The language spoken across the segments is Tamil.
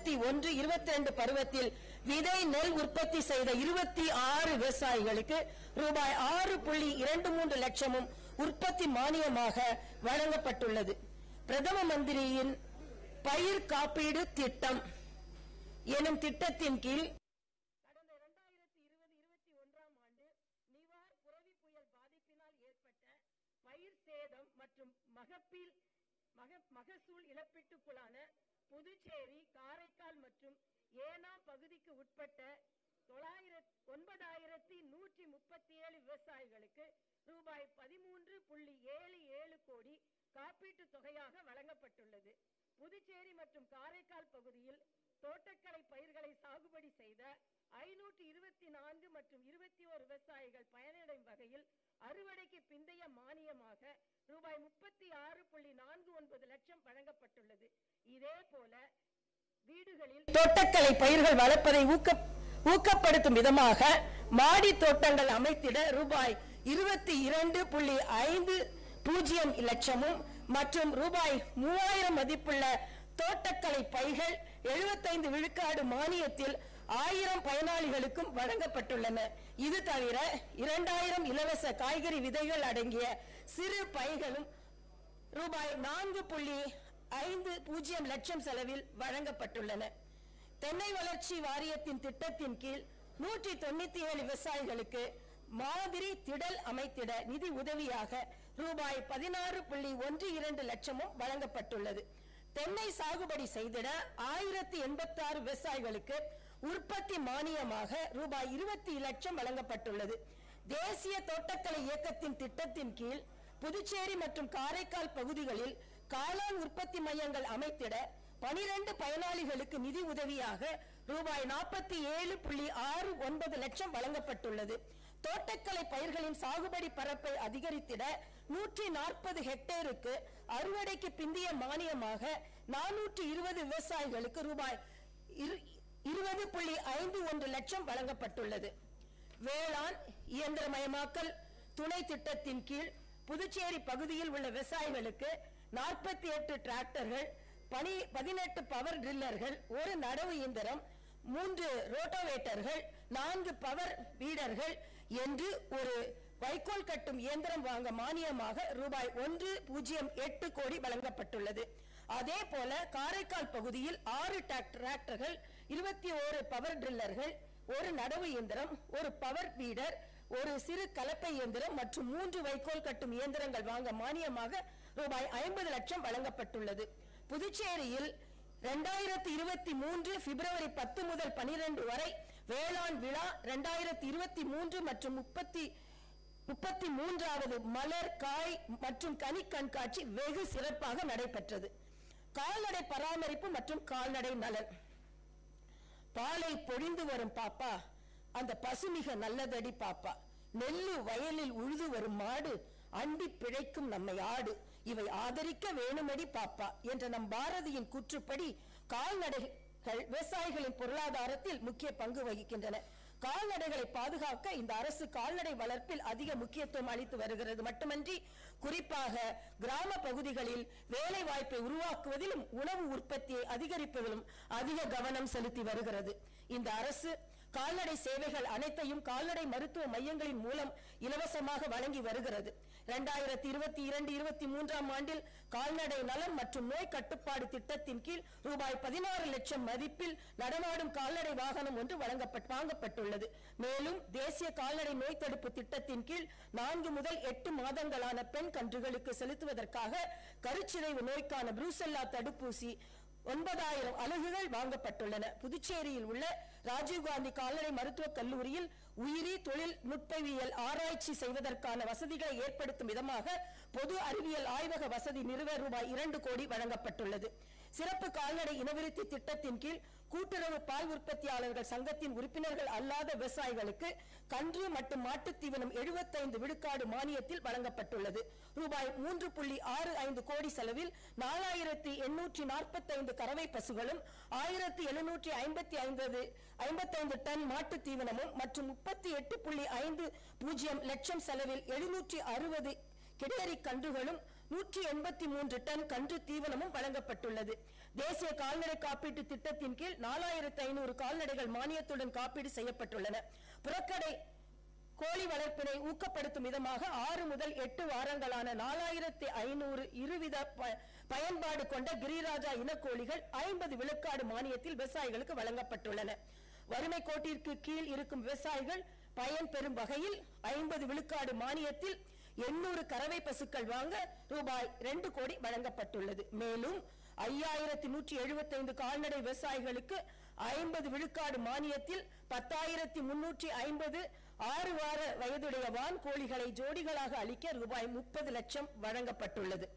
இருபத்தி ஒன்று இருபத்தி ரெண்டு பருவத்தில் விதை நெல் உற்பத்தி செய்த இருபத்தி ஆறு விவசாயிகளுக்கு ரூபாய் ஆறு புள்ளி இரண்டு மூன்று லட்சமும் உற்பத்தி மானியமாக வழங்கப்பட்டுள்ளது பிரதம மந்திரியின் பயிர் காப்பீடு திட்டம் எனும் திட்டத்தின் கீழ் கடந்த இரண்டாயிரத்தி இருபது இருபத்தி ஒன்றாம் ஆண்டு நிவார் புரவி புயல் பாதிப்பினால் ஏற்பட்ட பயிர் சேதம் மற்றும் மகப்பீல் மக மகசூல் இழப்பீட்டுக்குள்ளான புதுச்சேரி காரைக்கால் மற்றும் ஏனாம் பகுதிக்கு உட்பட்ட தொள்ளாயிரத்தி ஒன்பதாயிரத்தி நூற்றி முப்பத்தி ஏழு விவசாயிகளுக்கு ரூபாய் பதிமூன்று புள்ளி ஏழு ஏழு கோடி காப்பீட்டுத் தொகையாக வழங்கப்பட்டுள்ளது புதுச்சேரி மற்றும் காரைக்கால் பகுதியில் தோட்டக்கலை பயிர்களை சாகுபடி செய்த ஐநூற்று இருபத்தி நான்கு மற்றும் இருபத்தி ஓரு விவசாயிகள் பயனடையும் வகையில் அறுவடைக்கு பிந்தைய மானியமாக ரூபாய் முப்பத்தி ஆறு புள்ளி நான்கு ஒன்பது லட்சம் வழங்கப்பட்டுள்ளது இதே போல வீடுகளில் தோட்டக்கலை பயிர்கள் வளர்ப்பதை ஊக்க ஊக்கப்படுத்தும் விதமாக மாடி தோட்டங்கள் அமைத்திட ரூபாய் இருபத்தி இரண்டு புள்ளி ஐந்து பூஜ்ஜியம் லட்சமும் மற்றும் ரூபாய் மூவாயிரம் மதிப்புள்ள தோட்டக்கலை பைகள் எழுபத்தைந்து விழுக்காடு மானியத்தில் ஆயிரம் பயனாளிகளுக்கும் வழங்கப்பட்டுள்ளன இது தவிர இரண்டாயிரம் இலவச காய்கறி விதைகள் அடங்கிய சிறு பைகளும் ரூபாய் நான்கு புள்ளி ஐந்து பூஜ்ஜியம் லட்சம் செலவில் வழங்கப்பட்டுள்ளன தென்னை வளர்ச்சி வாரியத்தின் திட்டத்தின் கீழ் நூற்றி தொண்ணூத்தி ஏழு விவசாயிகளுக்கு மாதிரி திடல் அமைத்திட நிதி உதவியாக ரூபாய் பதினாறு புள்ளி ஒன்று இரண்டு லட்சமும் வழங்கப்பட்டுள்ளது தென்னை சாகுபடி செய்திட ஆயிரத்தி எண்பத்தி ஆறு விவசாயிகளுக்கு உற்பத்தி மானியமாக ரூபாய் இருபத்தி லட்சம் வழங்கப்பட்டுள்ளது தேசிய தோட்டக்கலை இயக்கத்தின் திட்டத்தின் கீழ் புதுச்சேரி மற்றும் காரைக்கால் பகுதிகளில் காளான் உற்பத்தி மையங்கள் அமைத்திட பனிரெண்டு பயனாளிகளுக்கு நிதி உதவியாக ரூபாய் நாற்பத்தி ஏழு புள்ளி ஆறு ஒன்பது லட்சம் வழங்கப்பட்டுள்ளது தோட்டக்கலை பயிர்களின் சாகுபடி பரப்பை அதிகரித்திட நூற்றி நாற்பது ஹெக்டேருக்கு அறுவடைக்கு பிந்திய மானியமாக நானூற்று இருபது விவசாயிகளுக்கு ரூபாய் இரு- இருபது புள்ளி ஐந்து ஒன்று லட்சம் வழங்கப்பட்டுள்ளது வேளாண் இயந்திரமயமாக்கல் துணை திட்டத்தின் கீழ் புதுச்சேரி பகுதியில் உள்ள விவசாயிகளுக்கு நாற்பத்தி எட்டு டிராக்டர்கள் பனி பதினெட்டு பவர் ட்ரில்லர்கள் ஒரு நடவு இயந்திரம் மூன்று ரோட்டோவேட்டர்கள் நான்கு பவர் வீடர்கள் என்று ஒரு வைக்கோல் கட்டும் இயந்திரம் வாங்க மானியமாக ரூபாய் ஒன்று பூஜ்ஜியம் எட்டு கோடி வழங்கப்பட்டுள்ளது அதே போல காரைக்கால் பகுதியில் ஆறு டிராக்- டிராக்டர்கள் இருபத்தி ஓரு பவர் ட்ரில்லர்கள் ஒரு நடவு இயந்திரம் ஒரு பவர் வீடர் ஒரு சிறு கலப்பை இயந்திரம் மற்றும் மூன்று வைக்கோல் கட்டும் இயந்திரங்கள் வாங்க மானியமாக ரூபாய் ஐம்பது லட்சம் வழங்கப்பட்டுள்ளது புதுச்சேரியில் இரண்டாயிரத்தி இருபத்தி மூன்று பிப்ரவரி பத்து முதல் பனிரெண்டு வரை வேளாண் விழா இரண்டாயிரத்தி இருபத்தி மூன்று மற்றும் முப்பத்தி முப்பத்தி மூன்றாவது மலர் காய் மற்றும் கனி கண்காட்சி வெகு சிறப்பாக நடைபெற்றது கால்நடை பராமரிப்பு மற்றும் கால்நடை நலன் பாலை பொழிந்து வரும் பாப்பா அந்த பசுமிக நல்லதடி பாப்பா நெல்லு வயலில் உழுது வரும் மாடு அண்டி பிழைக்கும் நம்மை ஆடு இவை ஆதரிக்க வேணுமடி பாப்பா என்ற நம் பாரதியின் கூற்றுப்படி கால்நடைகள் விவசாயிகளின் பொருளாதாரத்தில் முக்கிய பங்கு வகிக்கின்றன கால்நடைகளை பாதுகாக்க இந்த அரசு கால்நடை வளர்ப்பில் அதிக முக்கியத்துவம் அளித்து வருகிறது மட்டுமன்றி குறிப்பாக கிராம பகுதிகளில் வேலை வாய்ப்பை உருவாக்குவதிலும் உணவு உற்பத்தியை அதிகரிப்பதிலும் அதிக கவனம் செலுத்தி வருகிறது இந்த அரசு கால்நடை சேவைகள் அனைத்தையும் கால்நடை மருத்துவ மையங்களின் மூலம் இலவசமாக வழங்கி வருகிறது இரண்டாயிரத்தி இருபத்தி இரண்டு இருபத்தி மூன்றாம் ஆண்டில் கால்நடை நலம் மற்றும் நோய் கட்டுப்பாடு திட்டத்தின் கீழ் ரூபாய் பதினாறு லட்சம் மதிப்பில் நடமாடும் கால்நடை வாகனம் ஒன்று வழங்கப்பட்டு வாங்கப்பட்டுள்ளது மேலும் தேசிய கால்நடை நோய் தடுப்பு திட்டத்தின் கீழ் நான்கு முதல் எட்டு மாதங்களான பெண் கன்றுகளுக்கு செலுத்துவதற்காக கருச்சிதைவு நோய்க்கான புரூசெல்லா தடுப்பூசி ஒன்பதாயிரம் அலகுகள் வாங்கப்பட்டுள்ளன புதுச்சேரியில் உள்ள ராஜீவ்காந்தி கால்நடை மருத்துவக் கல்லூரியில் உயிரி தொழில் நுட்பவியல் ஆராய்ச்சி செய்வதற்கான வசதிகளை ஏற்படுத்தும் விதமாக பொது அறிவியல் ஆய்வக வசதி நிறுவ ரூபாய் இரண்டு கோடி வழங்கப்பட்டுள்ளது சிறப்பு கால்நடை இனவிருத்தி திட்டத்தின் கீழ் கூட்டுறவு பால் உற்பத்தியாளர்கள் சங்கத்தின் உறுப்பினர்கள் அல்லாத விவசாயிகளுக்கு கன்று மற்றும் மாட்டுத் தீவனம் எழுபத்தைந்து விழுக்காடு மானியத்தில் வழங்கப்பட்டுள்ளது ரூபாய் மூன்று புள்ளி ஆறு ஐந்து கோடி செலவில் நாலாயிரத்தி எண்ணூற்றி நாற்பத்தைந்து கறவை பசுகளும் ஆயிரத்தி எழுநூற்றி ஐம்பத்தி ஐம்பது ஐம்பத்தைந்து டன் மாட்டுத் தீவனமும் மற்றும் முப்பத்தி எட்டு புள்ளி ஐந்து பூஜ்ஜியம் லட்சம் செலவில் எழுநூற்றி அறுபது கிடேரி கன்றுகளும் நூற்றி எண்பத்தி மூன்று டன் கன்று தீவனமும் வழங்கப்பட்டுள்ளது தேசிய கால்நடை காப்பீட்டு திட்டத்தின் கீழ் நாலாயிரத்து ஐநூறு கால்நடைகள் மானியத்துடன் காப்பீடு செய்யப்பட்டுள்ளன புறக்கடை கோழி வளர்ப்பினை ஊக்கப்படுத்தும் விதமாக ஆறு முதல் எட்டு வாரங்களான நாலாயிரத்தி ஐநூறு இருவித ப- பயன்பாடு கொண்ட கிரிராஜா இனக்கோழிகள் ஐம்பது விழுக்காடு மானியத்தில் விவசாயிகளுக்கு வழங்கப்பட்டுள்ளன வறுமை கோட்டிற்கு கீழ் இருக்கும் விவசாயிகள் பயன் பெறும் வகையில் ஐம்பது விழுக்காடு மானியத்தில் எண்ணூறு கறவை பசுக்கள் வாங்க ரூபாய் ரெண்டு கோடி வழங்கப்பட்டுள்ளது மேலும் ஐயாயிரத்தி நூற்றி எழுபத்தைந்து கால்நடை விவசாயிகளுக்கு ஐம்பது விழுக்காடு மானியத்தில் பத்தாயிரத்தி முன்னூற்றி ஐம்பது ஆறு வார வயதுடைய வான் கோழிகளை ஜோடிகளாக அளிக்க ரூபாய் முப்பது லட்சம் வழங்கப்பட்டுள்ளது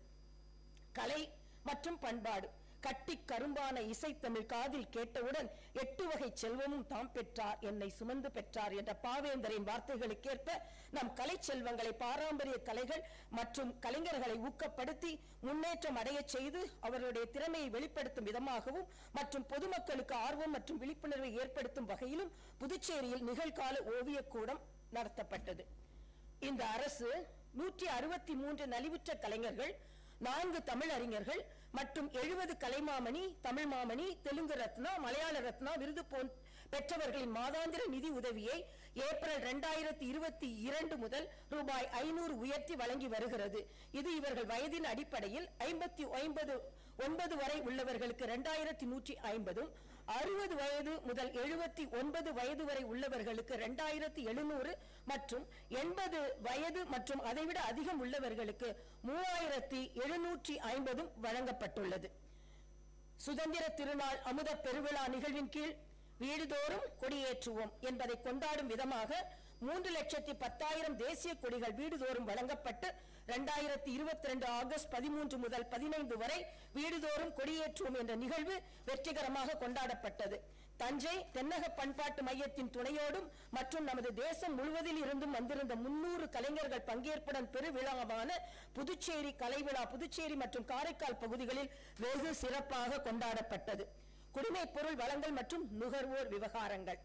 கலை மற்றும் பண்பாடு கட்டி கரும்பான இசைத்தமிழ் காதில் கேட்டவுடன் எட்டு வகை செல்வமும் தாம் பெற்றார் என்னை சுமந்து பெற்றார் என்ற பாவேந்தரின் வார்த்தைகளுக்கேற்ப நம் கலை செல்வங்களை பாரம்பரிய கலைகள் மற்றும் கலைஞர்களை ஊக்கப்படுத்தி முன்னேற்றம் அடையச் செய்து அவர்களுடைய திறமையை வெளிப்படுத்தும் விதமாகவும் மற்றும் பொதுமக்களுக்கு ஆர்வம் மற்றும் விழிப்புணர்வை ஏற்படுத்தும் வகையிலும் புதுச்சேரியில் நிகழ்கால ஓவியக் கூடம் நடத்தப்பட்டது இந்த அரசு நூற்றி அறுபத்தி மூன்று நலிவுற்ற கலைஞர்கள் நான்கு தமிழ் அறிஞர்கள் மற்றும் எழுபது கலைமாமணி தமிழ் மாமணி தெலுங்கு ரத்னா மலையாள ரத்னா விருது போன் பெற்றவர்களின் மாதாந்திர நிதி உதவியை ஏப்ரல் 2022 இருபத்தி இரண்டு முதல் ரூபாய் ஐநூறு உயர்த்தி வழங்கி வருகிறது இது இவர்கள் வயதின் அடிப்படையில் ஐம்பத்தி ஒன்பது ஒன்பது வரை உள்ளவர்களுக்கு இரண்டாயிரத்தி நூற்றி ஐம்பதும் அறுபது வயது முதல் எழுபத்தி ஒன்பது வயது வரை உள்ளவர்களுக்கு இரண்டாயிரத்தி எழுநூறு மற்றும் எண்பது வயது மற்றும் அதைவிட அதிகம் உள்ளவர்களுக்கு மூவாயிரத்தி எழுநூற்றி ஐம்பதும் வழங்கப்பட்டுள்ளது சுதந்திர திருநாள் அமுத பெருவிழா நிகழ்வின் கீழ் வீடுதோறும் கொடியேற்றுவோம் என்பதை கொண்டாடும் விதமாக மூன்று லட்சத்தி பத்தாயிரம் தேசிய கொடிகள் வீடுதோறும் வழங்கப்பட்டு இரண்டாயிரத்தி இருபத்தி ரெண்டு ஆகஸ்ட் பதிமூன்று முதல் பதினைந்து வரை வீடுதோறும் கொடியேற்றுவோம் என்ற நிகழ்வு வெற்றிகரமாக கொண்டாடப்பட்டது தஞ்சை தென்னக பண்பாட்டு மையத்தின் துணையோடும் மற்றும் நமது தேசம் முழுவதில் இருந்தும் வந்திருந்த முன்னூறு கலைஞர்கள் பங்கேற்புடன் பெருவிழாவான புதுச்சேரி கலைவிழா புதுச்சேரி மற்றும் காரைக்கால் பகுதிகளில் வெகு சிறப்பாக கொண்டாடப்பட்டது குடிமைப் பொருள் வழங்கல் மற்றும் நுகர்வோர் விவகாரங்கள்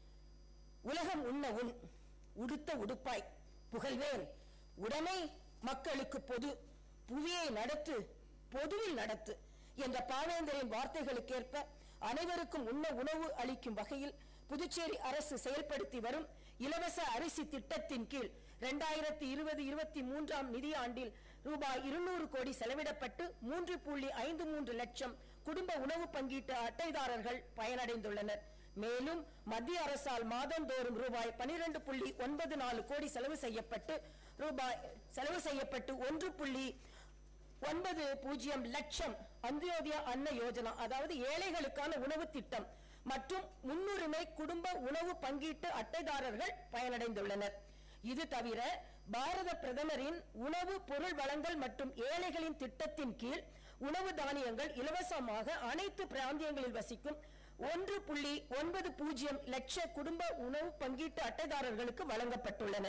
உலகம் உண்ண உண் உடுத்த உடுப்பாய் புகழ்வேன் உடைமை மக்களுக்கு பொது புவியை நடத்து பொதுவில் நடத்து என்ற பாவேந்தரின் வார்த்தைகளுக்கேற்ப அனைவருக்கும் உண்ண உணவு அளிக்கும் வகையில் புதுச்சேரி அரசு செயல்படுத்தி வரும் இலவச அரிசி திட்டத்தின் கீழ் இரண்டாயிரத்தி இருபது இருபத்தி மூன்றாம் நிதியாண்டில் ரூபாய் இருநூறு கோடி செலவிடப்பட்டு மூன்று புள்ளி ஐந்து மூன்று லட்சம் குடும்ப உணவு பங்கீட்டு அட்டைதாரர்கள் பயனடைந்துள்ளனர் மேலும் மத்திய அரசால் மாதந்தோறும் ரூபாய் பனிரெண்டு புள்ளி ஒன்பது நாலு கோடி செலவு செய்யப்பட்டு ரூபாய் செலவு செய்யப்பட்டு ஒன்று புள்ளி ஒன்பது பூஜ்ஜியம் லட்சம் அந்தியோதயா அன்ன யோஜனா அதாவது ஏழைகளுக்கான உணவு திட்டம் மற்றும் முன்னுரிமை குடும்ப உணவு பங்கீட்டு அட்டைதாரர்கள் பயனடைந்துள்ளனர் இது தவிர பாரத பிரதமரின் உணவு பொருள் வழங்கல் மற்றும் ஏழைகளின் திட்டத்தின் கீழ் உணவு தானியங்கள் இலவசமாக அனைத்து பிராந்தியங்களில் வசிக்கும் ஒன்று புள்ளி ஒன்பது பூஜ்ஜியம் லட்ச குடும்ப உணவு பங்கீட்டு அட்டைதாரர்களுக்கு வழங்கப்பட்டுள்ளன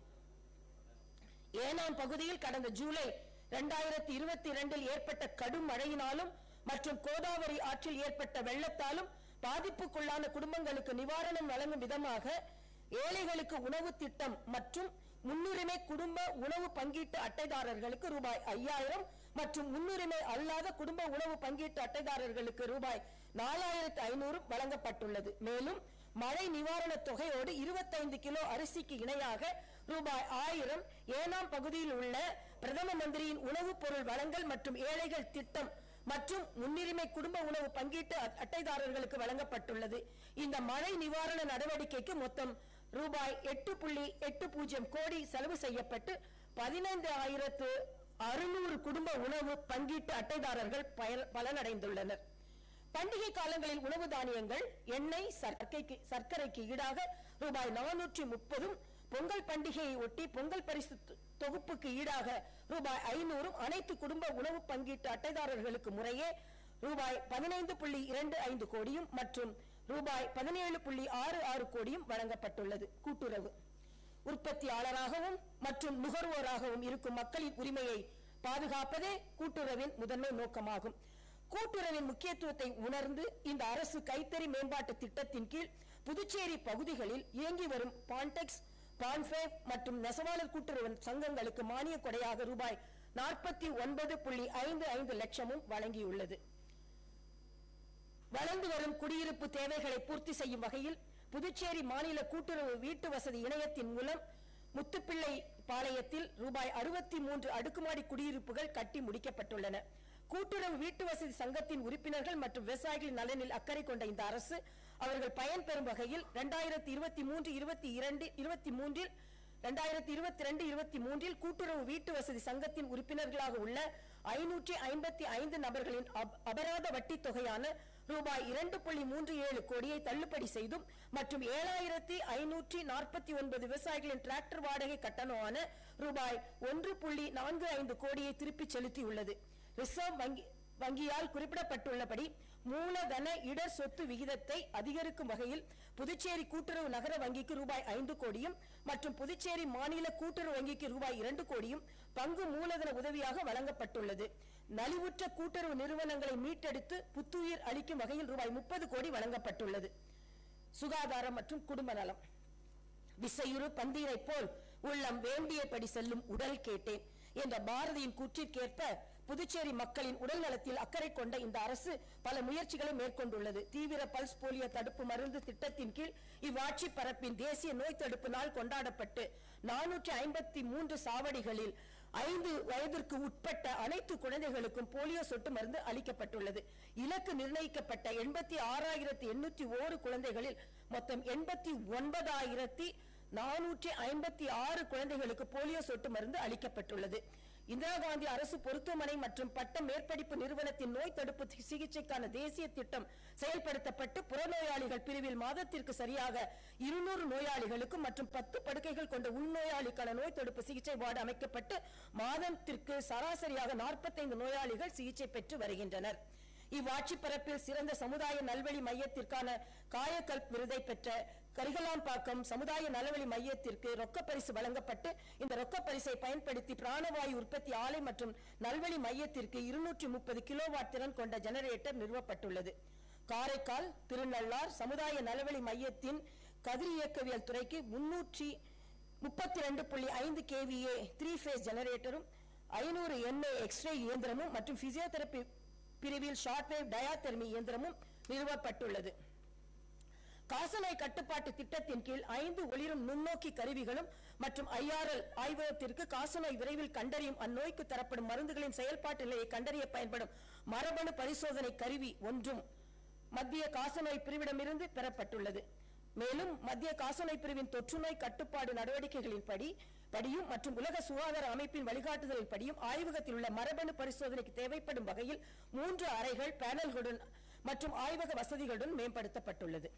ஏனாம் பகுதியில் கடந்த ஜூலை 2022 இருபத்தி இரண்டில் ஏற்பட்ட கடும் மழையினாலும் மற்றும் கோதாவரி ஆற்றில் ஏற்பட்ட வெள்ளத்தாலும் பாதிப்புக்குள்ளான குடும்பங்களுக்கு நிவாரணம் வழங்கும் விதமாக ஏழைகளுக்கு உணவு திட்டம் மற்றும் முன்னுரிமை குடும்ப உணவு பங்கீட்டு அட்டைதாரர்களுக்கு ரூபாய் ஐயாயிரம் மற்றும் முன்னுரிமை அல்லாத குடும்ப உணவு பங்கீட்டு அட்டைதாரர்களுக்கு ரூபாய் நாலாயிரத்து ஐநூறு வழங்கப்பட்டுள்ளது மேலும் மழை நிவாரணத் தொகையோடு 25 கிலோ அரிசிக்கு இணையாக ரூபாய் ஆயிரம் ஏனாம் பகுதியில் உள்ள பிரதம மந்திரியின் உணவுப் பொருள் வழங்கல் மற்றும் ஏழைகள் திட்டம் மற்றும் முன்னுரிமை குடும்ப உணவு பங்கீட்டு அ- அட்டைதாரர்களுக்கு வழங்கப்பட்டுள்ளது இந்த மழை நிவாரண நடவடிக்கைக்கு மொத்தம் ரூபாய் எட்டு புள்ளி எட்டு பூஜ்ஜியம் கோடி செலவு செய்யப்பட்டு பதினைந்து ஆயிரத்து அறுநூறு குடும்ப உணவு பங்கீட்டு அட்டைதாரர்கள் பயன் பலனடைந்துள்ளனர் பண்டிகை காலங்களில் உணவு தானியங்கள் எண்ணெய் சர்க்கைக்கு சர்க்கரைக்கு ஈடாக ரூபாய் நானூற்றி முப்பதும் பொங்கல் பண்டிகையை ஒட்டி பொங்கல் பரிசு தொ- தொகுப்புக்கு ஈடாக ரூபாய் ஐநூறும் அனைத்து குடும்ப உணவு பங்கீட்டு அட்டைதாரர்களுக்கு முறையே ரூபாய் பதினைந்து புள்ளி இரண்டு ஐந்து கோடியும் மற்றும் ரூபாய் பதினேழு புள்ளி ஆறு ஆறு கோடியும் வழங்கப்பட்டுள்ளது கூட்டுறவு உற்பத்தியாளராகவும் மற்றும் நுகர்வோராகவும் இருக்கும் மக்களின் உரிமையை பாதுகாப்பதே கூட்டுறவின் முதன்மை நோக்கமாகும் கூட்டுறவின் முக்கியத்துவத்தை உணர்ந்து இந்த அரசு கைத்தறி மேம்பாட்டு திட்டத்தின் கீழ் புதுச்சேரி பகுதிகளில் இயங்கி வரும் பான்டெக்ஸ் பான்ஃபேவ் மற்றும் நெசவாளர் கூட்டுறவு சங்கங்களுக்கு மானிய கொடையாக ரூபாய் நாற்பத்தி ஒன்பது புள்ளி ஐந்து ஐந்து லட்சமும் வழங்கியுள்ளது வளர்ந்து வரும் குடியிருப்பு தேவைகளை பூர்த்தி செய்யும் வகையில் புதுச்சேரி மாநில கூட்டுறவு வீட்டு வசதி இணையத்தின் மூலம் முத்துப்பிள்ளை பாளையத்தில் ரூபாய் அறுபத்தி மூன்று அடுக்குமாடி குடியிருப்புகள் கட்டி முடிக்கப்பட்டுள்ளன கூட்டுறவு வீட்டு வசதி சங்கத்தின் உறுப்பினர்கள் மற்றும் விவசாயிகளின் நலனில் அக்கறை கொண்ட இந்த அரசு அவர்கள் பயன்பெறும் வகையில் இரண்டாயிரத்தி இருபத்தி மூன்று இருபத்தி இரண்டு இருபத்தி மூன்றில் இரண்டாயிரத்தி இருபத்தி ரெண்டு இருபத்தி மூன்றில் கூட்டுறவு வீட்டு வசதி சங்கத்தின் உறுப்பினர்களாக உள்ள ஐநூற்றி ஐம்பத்தி ஐந்து நபர்களின் அப- அபராத வட்டி தொகையான ரூபாய் இரண்டு புள்ளி மூன்று ஏழு கோடியை தள்ளுபடி செய்தும் மற்றும் ஏழாயிரத்தி ஐநூற்றி நாற்பத்தி ஒன்பது விவசாயிகளின் டிராக்டர் வாடகை கட்டணமான ரூபாய் ஒன்று புள்ளி நான்கு ஐந்து கோடியை திருப்பிச் செலுத்தியுள்ளது ரிசர்வ் வங்கி வங்கியால் குறிப்பிடப்பட்டுள்ளபடி மூலதன இடர் சொத்து விகிதத்தை அதிகரிக்கும் வகையில் புதுச்சேரி கூட்டுறவு நகர வங்கிக்கு ரூபாய் ஐந்து கோடியும் மற்றும் புதுச்சேரி மாநில கூட்டுறவு வங்கிக்கு ரூபாய் இரண்டு கோடியும் பங்கு மூலதன உதவியாக வழங்கப்பட்டுள்ளது நலிவுற்ற கூட்டுறவு நிறுவனங்களை மீட்டெடுத்து புத்துயிர் அளிக்கும் வகையில் ரூபாய் முப்பது கோடி வழங்கப்பட்டுள்ளது சுகாதாரம் மற்றும் குடும்ப நலம் விசையுறு பந்தீரை போல் உள்ளம் வேண்டியபடி செல்லும் உடல் கேட்டேன் என்ற பாரதியின் கூற்றிற்கேற்ப புதுச்சேரி மக்களின் உடல் நலத்தில் அக்கறை கொண்ட இந்த அரசு பல முயற்சிகளை மேற்கொண்டுள்ளது தீவிர பல்ஸ் போலியோ தடுப்பு மருந்து திட்டத்தின் கீழ் இவ்வாட்சி பரப்பின் தேசிய நோய் தடுப்பு நாள் கொண்டாடப்பட்டு நானூற்றி ஐம்பத்தி மூன்று சாவடிகளில் ஐந்து வயதிற்கு உட்பட்ட அனைத்து குழந்தைகளுக்கும் போலியோ சொட்டு மருந்து அளிக்கப்பட்டுள்ளது இலக்கு நிர்ணயிக்கப்பட்ட எண்பத்தி ஆறாயிரத்தி எண்ணூத்தி ஓரு குழந்தைகளில் மொத்தம் எண்பத்தி ஒன்பதாயிரத்தி நானூற்றி ஐம்பத்தி ஆறு குழந்தைகளுக்கு போலியோ சொட்டு மருந்து அளிக்கப்பட்டுள்ளது இந்திரா காந்தி அரசு மருத்துவமனை மற்றும் பட்ட மேற்படிப்பு நிறுவனத்தின் நோய் தடுப்பு சி- சிகிச்சைக்கான தேசிய திட்டம் செயல்படுத்தப்பட்டு புறநோயாளிகள் பிரிவில் மாதத்திற்கு சரியாக இருநூறு நோயாளிகளுக்கு மற்றும் பத்து படுக்கைகள் கொண்ட உள்நோயாளிக்கான நோய் தடுப்பு சிகிச்சை வார்டு அமைக்கப்பட்டு மாதத்திற்கு சராசரியாக 45 நோயாளிகள் சிகிச்சை பெற்று வருகின்றனர் இவ்வாட்சி பரப்பில் சிறந்த சமுதாய நல்வழி மையத்திற்கான காயக்கல்ப் விருதை பெற்ற கரிகலாம்பாக்கம் சமுதாய நலவழி மையத்திற்கு ரொக்க பரிசு வழங்கப்பட்டு இந்த ரொக்க பரிசை பயன்படுத்தி பிராணவாயு உற்பத்தி ஆலை மற்றும் நல்வழி மையத்திற்கு இருநூற்றி முப்பது கிலோவாட் திறன் கொண்ட ஜெனரேட்டர் நிறுவப்பட்டுள்ளது காரைக்கால் திருநள்ளார் சமுதாய நலவழி மையத்தின் கதிர் இயக்கவியல் துறைக்கு முன்னூற்றி முப்பத்தி ரெண்டு புள்ளி ஐந்து கேவிஏ த்ரீ ஃபேஸ் ஜெனரேட்டரும் ஐநூறு எம்ஏ எக்ஸ்ரே இயந்திரமும் மற்றும் பிசியோதெரபி பிரிவில் ஷார்ட்வேவ் டயாதெர்மி இயந்திரமும் நிறுவப்பட்டுள்ளது காசநோய் கட்டுப்பாட்டு திட்டத்தின் கீழ் ஐந்து ஒளிரும் நுண்ணோக்கி கருவிகளும் மற்றும் ஐஆர்எல் ஆய்வகத்திற்கு காசநோய் விரைவில் கண்டறியும் அந்நோய்க்கு தரப்படும் மருந்துகளின் செயல்பாட்டு நிலையை கண்டறிய பயன்படும் மரபணு பரிசோதனை கருவி ஒன்றும் மத்திய காசநோய் பிரிவிடமிருந்து பெறப்பட்டுள்ளது மேலும் மத்திய காசநோய் பிரிவின் தொற்றுநோய் கட்டுப்பாடு நடவடிக்கைகளின்படி படியும் மற்றும் உலக சுகாதார அமைப்பின் வழிகாட்டுதலின் படியும் ஆய்வகத்தில் உள்ள மரபணு பரிசோதனைக்கு தேவைப்படும் வகையில் மூன்று அறைகள் பேனல்களுடன் மற்றும் ஆய்வக வசதிகளுடன் மேம்படுத்தப்பட்டுள்ளது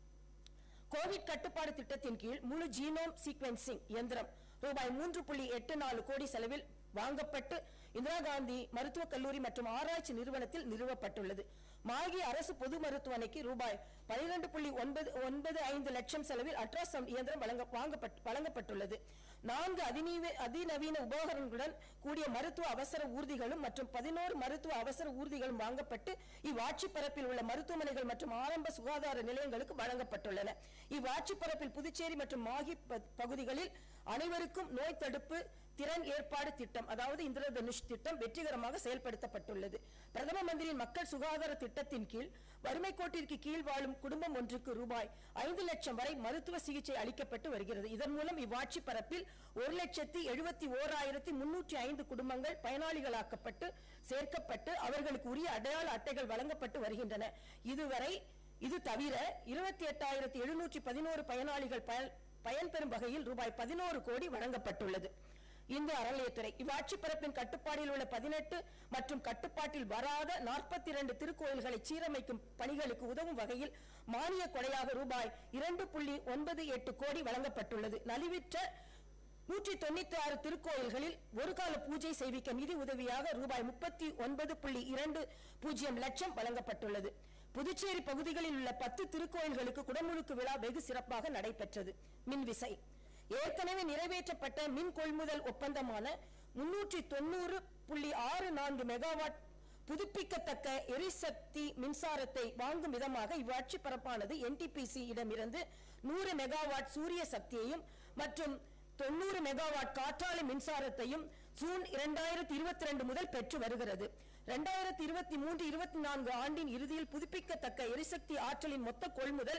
கோவிட் கட்டுப்பாடு திட்டத்தின் கீழ் முழு ஜீனோம் சீக்வென்சிங் இயந்திரம் ரூபாய் மூன்று புள்ளி எட்டு நாலு கோடி செலவில் வாங்கப்பட்டு இந்திரா காந்தி மருத்துவக் கல்லூரி மற்றும் ஆராய்ச்சி நிறுவனத்தில் நிறுவப்பட்டுள்ளது மாகி அரசு பொது மருத்துவமனைக்கு ரூபாய் பனிரெண்டு புள்ளி ஒன்பது ஒன்பது ஐந்து லட்சம் செலவில் அல்ட்ராசவுண்ட் இயந்திரம் வழங்க வாங்கப்பட்டு வழங்கப்பட்டுள்ளது நான்கு அதிநீவ அதிநவீன உபகரணங்களுடன் கூடிய மருத்துவ அவசர ஊர்திகளும் மற்றும் பதினோரு மருத்துவ அவசர ஊர்திகளும் வாங்கப்பட்டு இவ்வாட்சி பரப்பில் உள்ள மருத்துவமனைகள் மற்றும் ஆரம்ப சுகாதார நிலையங்களுக்கு வழங்கப்பட்டுள்ளன இவ்வாட்சி பரப்பில் புதுச்சேரி மற்றும் மாகி ப- பகுதிகளில் அனைவருக்கும் நோய் தடுப்பு திறன் ஏற்பாடு திட்டம் அதாவது இந்திரதனுஷ் திட்டம் வெற்றிகரமாக செயல்படுத்தப்பட்டுள்ளது பிரதம மந்திரியின் மக்கள் சுகாதார திட்டத்தின் கீழ் வறுமை கோட்டிற்கு கீழ் வாழும் குடும்பம் ஒன்றுக்கு ரூபாய் ஐந்து லட்சம் வரை மருத்துவ சிகிச்சை அளிக்கப்பட்டு வருகிறது இதன் மூலம் இவ்வாட்சி பரப்பில் ஒரு லட்சத்தி எழுபத்தி ஓராயிரத்தி முன்னூற்றி ஐந்து குடும்பங்கள் பயனாளிகளாக்கப்பட்டு சேர்க்கப்பட்டு அவர்களுக்கு உரிய அடையாள அட்டைகள் வழங்கப்பட்டு வருகின்றன இதுவரை இது தவிர இருபத்தி எட்டாயிரத்தி எழுநூற்றி பதினோரு பயனாளிகள் பயன் பயன்பெறும் வகையில் ரூபாய் பதினோரு கோடி வழங்கப்பட்டுள்ளது இந்து அறநிலையத்துறை இவ்வாட்சி பரப்பின் கட்டுப்பாடில் உள்ள பதினெட்டு மற்றும் கட்டுப்பாட்டில் வராத நாற்பத்தி இரண்டு திருக்கோயில்களை சீரமைக்கும் பணிகளுக்கு உதவும் வகையில் மானிய கொடையாக ரூபாய் இரண்டு புள்ளி ஒன்பது எட்டு கோடி வழங்கப்பட்டுள்ளது நலிவிற்ற நூற்றி தொண்ணூத்தி ஆறு திருக்கோயில்களில் ஒரு கால பூஜை செய்விக்க நிதி உதவியாக ரூபாய் முப்பத்தி ஒன்பது புள்ளி இரண்டு பூஜ்ஜியம் லட்சம் வழங்கப்பட்டுள்ளது புதுச்சேரி பகுதிகளில் உள்ள பத்து திருக்கோயில்களுக்கு குடமுழுக்கு விழா வெகு சிறப்பாக நடைபெற்றது மின்விசை ஏற்கனவே நிறைவேற்றப்பட்ட மின் கொள்முதல் ஒப்பந்தமான முன்னூற்றி தொண்ணூறு புள்ளி ஆறு நான்கு மெகாவாட் புதுப்பிக்கத்தக்க எரிசக்தி மின்சாரத்தை வாங்கும் விதமாக இவ்வாட்சி பரப்பானது என்டிபிசி இடமிருந்து நூறு மெகாவாட் சூரிய சக்தியையும் மற்றும் தொண்ணூறு மெகாவாட் காற்றாலை மின்சாரத்தையும் ஜூன் இரண்டாயிரத்தி இருபத்தி ரெண்டு முதல் பெற்று வருகிறது இரண்டாயிரத்தி இருபத்தி மூன்று இருபத்தி நான்கு ஆண்டின் இறுதியில் புதுப்பிக்கத்தக்க எரிசக்தி ஆற்றலின் மொத்த கொள்முதல்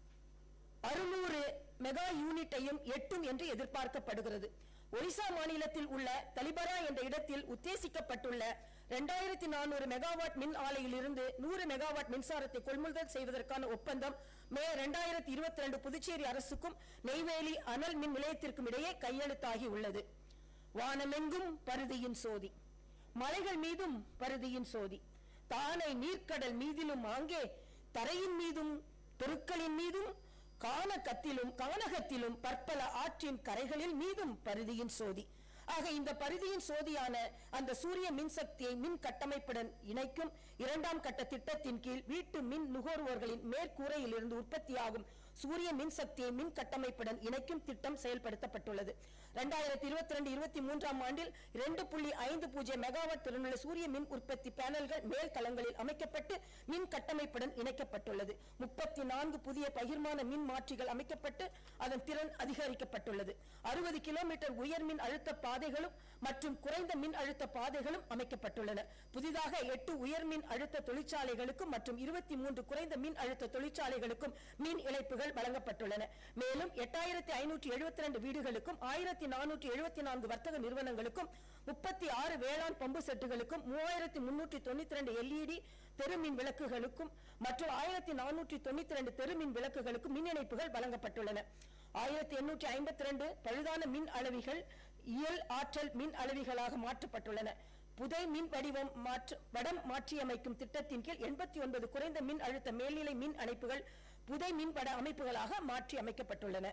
அறுநூறு மெகா யூனிட்டையும் எட்டும் என்று எதிர்பார்க்கப்படுகிறது ஒரிசா மாநிலத்தில் உள்ள தலிபரா என்ற இடத்தில் உத்தேசிக்கப்பட்டுள்ள இரண்டாயிரத்தி நானூறு மெகாவாட் மின் ஆலையிலிருந்து நூறு மெகாவாட் மின்சாரத்தை கொள்முதல் செய்வதற்கான ஒப்பந்தம் மே இரண்டாயிரத்தி இருபத்தி ரெண்டு புதுச்சேரி அரசுக்கும் நெய்வேலி அனல் மின் நிலையத்திற்கும் இடையே கையெழுத்தாகி உள்ளது வானமெங்கும் பருதியின் சோதி மலைகள் மீதும் பருதியின் சோதி தானை நீர்க்கடல் மீதிலும் ஆங்கே தரையின் மீதும் தெருக்களின் மீதும் கானகத்திலும் கானகத்திலும் பற்பல ஆற்றின் கரைகளில் மீதும் பருதியின் சோதி ஆக இந்த பருதியின் சோதியான அந்த சூரிய மின்சக்தியை மின் கட்டமைப்புடன் இணைக்கும் இரண்டாம் கட்ட திட்டத்தின் கீழ் வீட்டு மின் நுகர்வோர்களின் மேற்கூரையில் இருந்து உற்பத்தியாகும் சூரிய மின்சக்தியை மின் கட்டமைப்புடன் இணைக்கும் திட்டம் செயல்படுத்தப்பட்டுள்ளது இரண்டாயிரத்தி இருபத்தி ரெண்டு இருபத்தி மூன்றாம் ஆண்டில் இரண்டு புள்ளி ஐந்து பூஜ்ஜியம் மெகாவாட் திறனுள்ள சூரிய மின் உற்பத்தி பேனல்கள் மேல் தளங்களில் அமைக்கப்பட்டு மின் கட்டமைப்புடன் இணைக்கப்பட்டுள்ளது முப்பத்தி நான்கு புதிய பகிர்மான மின் மாற்றிகள் அமைக்கப்பட்டு அதன் திறன் அதிகரிக்கப்பட்டுள்ளது அறுபது கிலோமீட்டர் உயர் மின் அழுத்த பாதைகளும் மற்றும் குறைந்த மின் அழுத்த பாதைகளும் அமைக்கப்பட்டுள்ளன புதிதாக எட்டு உயர் மின் அழுத்த தொழிற்சாலைகளுக்கும் மற்றும் இருபத்தி மூன்று குறைந்த மின் அழுத்த தொழிற்சாலைகளுக்கும் மின் இணைப்புகள் வழங்கப்பட்டுள்ளன மேலும் எட்டாயிரத்தி ஐநூற்றி எழுபத்தி ரெண்டு வீடுகளுக்கும் ஆயிரத்தி நானூற்றி எழுபத்தி நான்கு வர்த்தக நிறுவனங்களுக்கும் முப்பத்தி ஆறு வேளாண் பம்பு செட்டுகளுக்கும் மூவாயிரத்தி முன்னூற்றி தொண்ணூத்தி ரெண்டு எல்இடி தெருமின் விளக்குகளுக்கும் மற்றும் ஆயிரத்தி நானூற்றி தொண்ணூத்தி ரெண்டு தெருமின் விளக்குகளுக்கும் மின் இணைப்புகள் வழங்கப்பட்டுள்ளன ஆயிரத்தி எண்ணூற்றி ஐம்பத்தி ரெண்டு பழுதான மின் அளவிகள் இயல் ஆற்றல் மின் அளவிகளாக மாற்றப்பட்டுள்ளன புதை மின் வடிவம் மாற்று வடம் மாற்றியமைக்கும் திட்டத்தின் கீழ் எண்பத்தி ஒன்பது குறைந்த மின் அழுத்த மேல்நிலை மின் அணைப்புகள் புதை மின் வட அமைப்புகளாக மாற்றி அமைக்கப்பட்டுள்ளன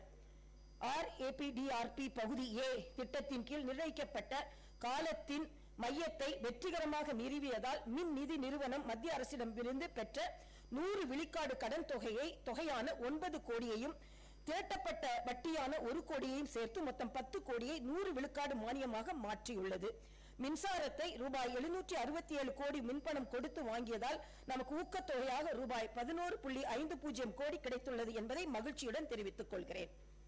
ஆர்ஏபிடிஆர்பி பகுதி ஏ திட்டத்தின் கீழ் நிர்ணயிக்கப்பட்ட காலத்தின் மையத்தை வெற்றிகரமாக நிறுவியதால் மின் நிதி நிறுவனம் மத்திய அரசிடமிருந்து பெற்ற நூறு விழுக்காடு கடன் தொகையை தொகையான ஒன்பது கோடியையும் திரட்டப்பட்ட வட்டியான ஒரு கோடியையும் சேர்த்து மொத்தம் பத்து கோடியை நூறு விழுக்காடு மானியமாக மாற்றியுள்ளது மின்சாரத்தை ரூபாய் எழுநூற்றி அறுபத்தி ஏழு கோடி மின்பணம் கொடுத்து வாங்கியதால் நமக்கு ஊக்கத்தொகையாக ரூபாய் பதினோரு புள்ளி ஐந்து பூஜ்ஜியம் கோடி கிடைத்துள்ளது என்பதை மகிழ்ச்சியுடன் தெரிவித்துக் கொள்கிறேன்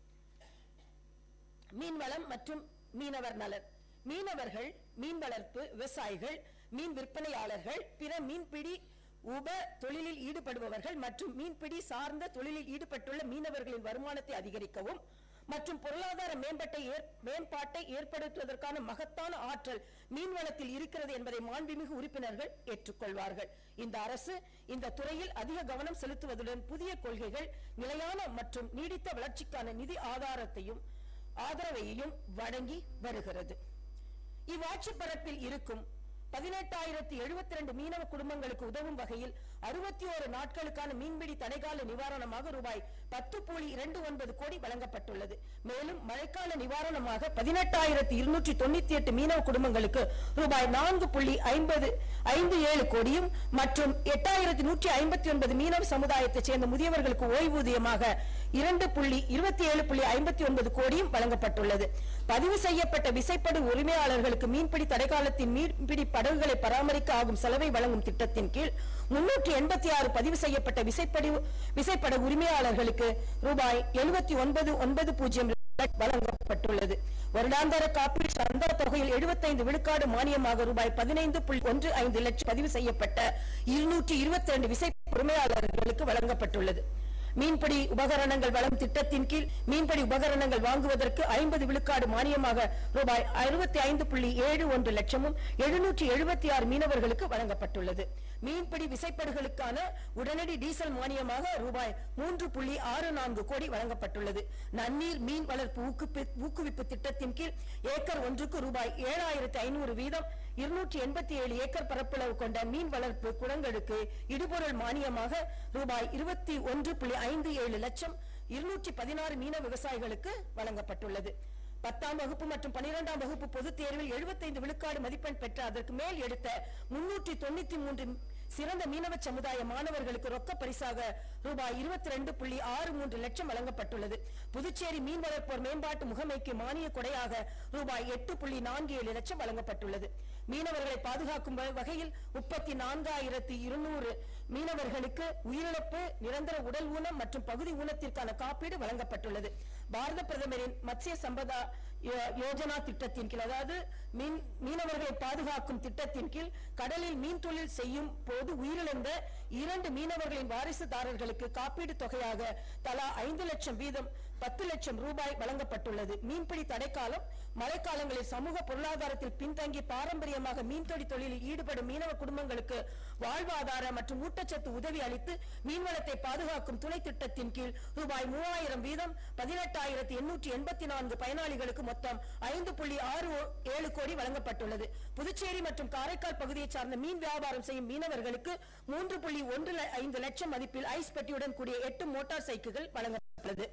மீன்வளம் மற்றும் மீனவர் நலன் மீனவர்கள் மீன் வளர்ப்பு விவசாயிகள் மீன் விற்பனையாளர்கள் பிற மீன்பிடி உப தொழிலில் ஈடுபடுபவர்கள் மற்றும் மீன்பிடி சார்ந்த தொழிலில் ஈடுபட்டுள்ள மீனவர்களின் வருமானத்தை அதிகரிக்கவும் மற்றும் பொருளாதார மேம்பட்டை ஏற்- மேம்பாட்டை ஏற்படுத்துவதற்கான மகத்தான ஆற்றல் மீன்வளத்தில் இருக்கிறது என்பதை மாண்புமிகு உறுப்பினர்கள் ஏற்றுக்கொள்வார்கள் இந்த அரசு இந்த துறையில் அதிக கவனம் செலுத்துவதுடன் புதிய கொள்கைகள் நிலையான மற்றும் நீடித்த வளர்ச்சிக்கான நிதி ஆதாரத்தையும் ஆதரவையும் வழங்கி வருகிறது இவ்வாட்சி பரப்பில் இருக்கும் பதினெட்டாயிரத்தி எழுபத்தி ரெண்டு மீனவ குடும்பங்களுக்கு உதவும் வகையில் அறுபத்தி ஓரு நாட்களுக்கான மீன்பிடி தடைக்கால நிவாரணமாக ரூபாய் பத்து புள்ளி இரண்டு ஒன்பது கோடி வழங்கப்பட்டுள்ளது மேலும் மழைக்கால நிவாரணமாக பதினெட்டாயிரத்தி இருநூற்றி தொண்ணூத்தி எட்டு மீனவ குடும்பங்களுக்கு ரூபாய் நான்கு புள்ளி ஐம்பது ஐந்து ஏழு கோடியும் மற்றும் எட்டாயிரத்தி நூற்றி ஐம்பத்தி ஒன்பது மீனவ சமுதாயத்தைச் சேர்ந்த முதியவர்களுக்கு ஓய்வூதியமாக இரண்டு புள்ளி இருபத்தி ஏழு புள்ளி ஐம்பத்தி ஒன்பது கோடியும் வழங்கப்பட்டுள்ளது பதிவு செய்யப்பட்ட விசைப்படு உரிமையாளர்களுக்கு மீன்பிடி தடைக்காலத்தின் மீன்பிடி படகுகளை பராமரிக்க ஆகும் செலவை வழங்கும் திட்டத்தின் கீழ் முன்னூற்றி எண்பத்தி ஆறு பதிவு செய்யப்பட்ட விசைப்படி விசைப்படகு உரிமையாளர்களுக்கு ரூபாய் எழுபத்தி ஒன்பது ஒன்பது பூஜ்ஜியம் வழங்கப்பட்டுள்ளது வருடாந்தர காப்பீடு சந்தா தொகையில் 75 விழுக்காடு மானியமாக ரூபாய் பதினைந்து புள்ளி ஒன்று ஐந்து லட்சம் பதிவு செய்யப்பட்ட இருநூற்றி இருபத்தி ரெண்டு விசை உரிமையாளர்களுக்கு வழங்கப்பட்டுள்ளது மீன்பிடி உபகரணங்கள் வழங்கும் திட்டத்தின் கீழ் மீன்பிடி உபகரணங்கள் வாங்குவதற்கு ஐம்பது விழுக்காடு மானியமாக ரூபாய் அறுபத்தி ஐந்து புள்ளி ஏழு ஒன்று லட்சமும் எழுநூற்றி எழுபத்தி ஆறு மீனவர்களுக்கு வழங்கப்பட்டுள்ளது மீன்பிடி விசைப்படுகளுக்கான உடனடி டீசல் மானியமாக ரூபாய் மூன்று புள்ளி ஆறு நான்கு கோடி வழங்கப்பட்டுள்ளது நன்னீர் மீன் வளர்ப்பு ஊக்குவி- ஊக்குவிப்பு திட்டத்தின் கீழ் ஏக்கர் ஒன்றுக்கு ரூபாய் ஏழாயிரத்தி ஐநூறு வீதம் இருநூற்றி எண்பத்தி ஏழு ஏக்கர் பரப்பளவு கொண்ட மீன் வளர்ப்பு குளங்களுக்கு இடுபொருள் மானியமாக ரூபாய் இருபத்தி ஒன்று புள்ளி ஐந்து ஏழு லட்சம் இருநூற்றி பதினாறு மீன விவசாயிகளுக்கு வழங்கப்பட்டுள்ளது பத்தாம் வகுப்பு மற்றும் பனிரெண்டாம் வகுப்பு பொதுத் தேர்வில் 75 விழுக்காடு மதிப்பெண் பெற்ற அதற்கு மேல் எடுத்த முன்னூற்றி தொண்ணூத்தி மூன்று சிறந்த மீனவ சமுதாய மாணவர்களுக்கு ரொக்க பரிசாக ரூபாய் இருபத்தி ரெண்டு புள்ளி ஆறு மூன்று லட்சம் வழங்கப்பட்டுள்ளது புதுச்சேரி மீன் வளர்ப்போர் மேம்பாட்டு முகமைக்கு மானிய கொடையாக ரூபாய் எட்டு புள்ளி நான்கு ஏழு லட்சம் வழங்கப்பட்டுள்ளது மீனவர்களை பாதுகாக்கும் வ- வகையில் முப்பத்தி நான்காயிரத்தி இருநூறு மீனவர்களுக்கு உயிரிழப்பு நிரந்தர உடல் ஊனம் மற்றும் பகுதி ஊனத்திற்கான காப்பீடு வழங்கப்பட்டுள்ளது பாரத பிரதமரின் மத்ஸ்ய சம்பதா யோ- யோஜனா திட்டத்தின் கீழ் அதாவது மீன் மீனவர்களை பாதுகாக்கும் திட்டத்தின் கீழ் கடலில் மீன் தொழில் செய்யும் போது உயிரிழந்த இரண்டு மீனவர்களின் வாரிசுதாரர்களுக்கு காப்பீடு தொகையாக தலா ஐந்து லட்சம் வீதம் பத்து லட்சம் ரூபாய் வழங்கப்பட்டுள்ளது மீன்பிடி தடைக்காலம் மழைக்காலங்களில் சமூக பொருளாதாரத்தில் பின்தங்கி பாரம்பரியமாக மீன்பிடி தொழிலில் ஈடுபடும் மீனவ குடும்பங்களுக்கு வாழ்வாதார மற்றும் ஊட்டச்சத்து உதவி அளித்து மீன்வளத்தை பாதுகாக்கும் துணை திட்டத்தின் கீழ் ரூபாய் மூவாயிரம் வீதம் பதினெட்டாயிரத்தி எண்ணூற்றி எண்பத்தி நான்கு பயனாளிகளுக்கு மொத்தம் ஐந்து புள்ளி ஆறு ஓ- ஏழு கோடி வழங்கப்பட்டுள்ளது புதுச்சேரி மற்றும் காரைக்கால் பகுதியைச் சார்ந்த மீன் வியாபாரம் செய்யும் மீனவர்களுக்கு மூன்று புள்ளி ஒன்று ல- ஐந்து லட்சம் மதிப்பில் ஐஸ் பெட்டியுடன் கூடிய எட்டு மோட்டார் சைக்கிள்கள் வழங்கப்பட்டுள்ளது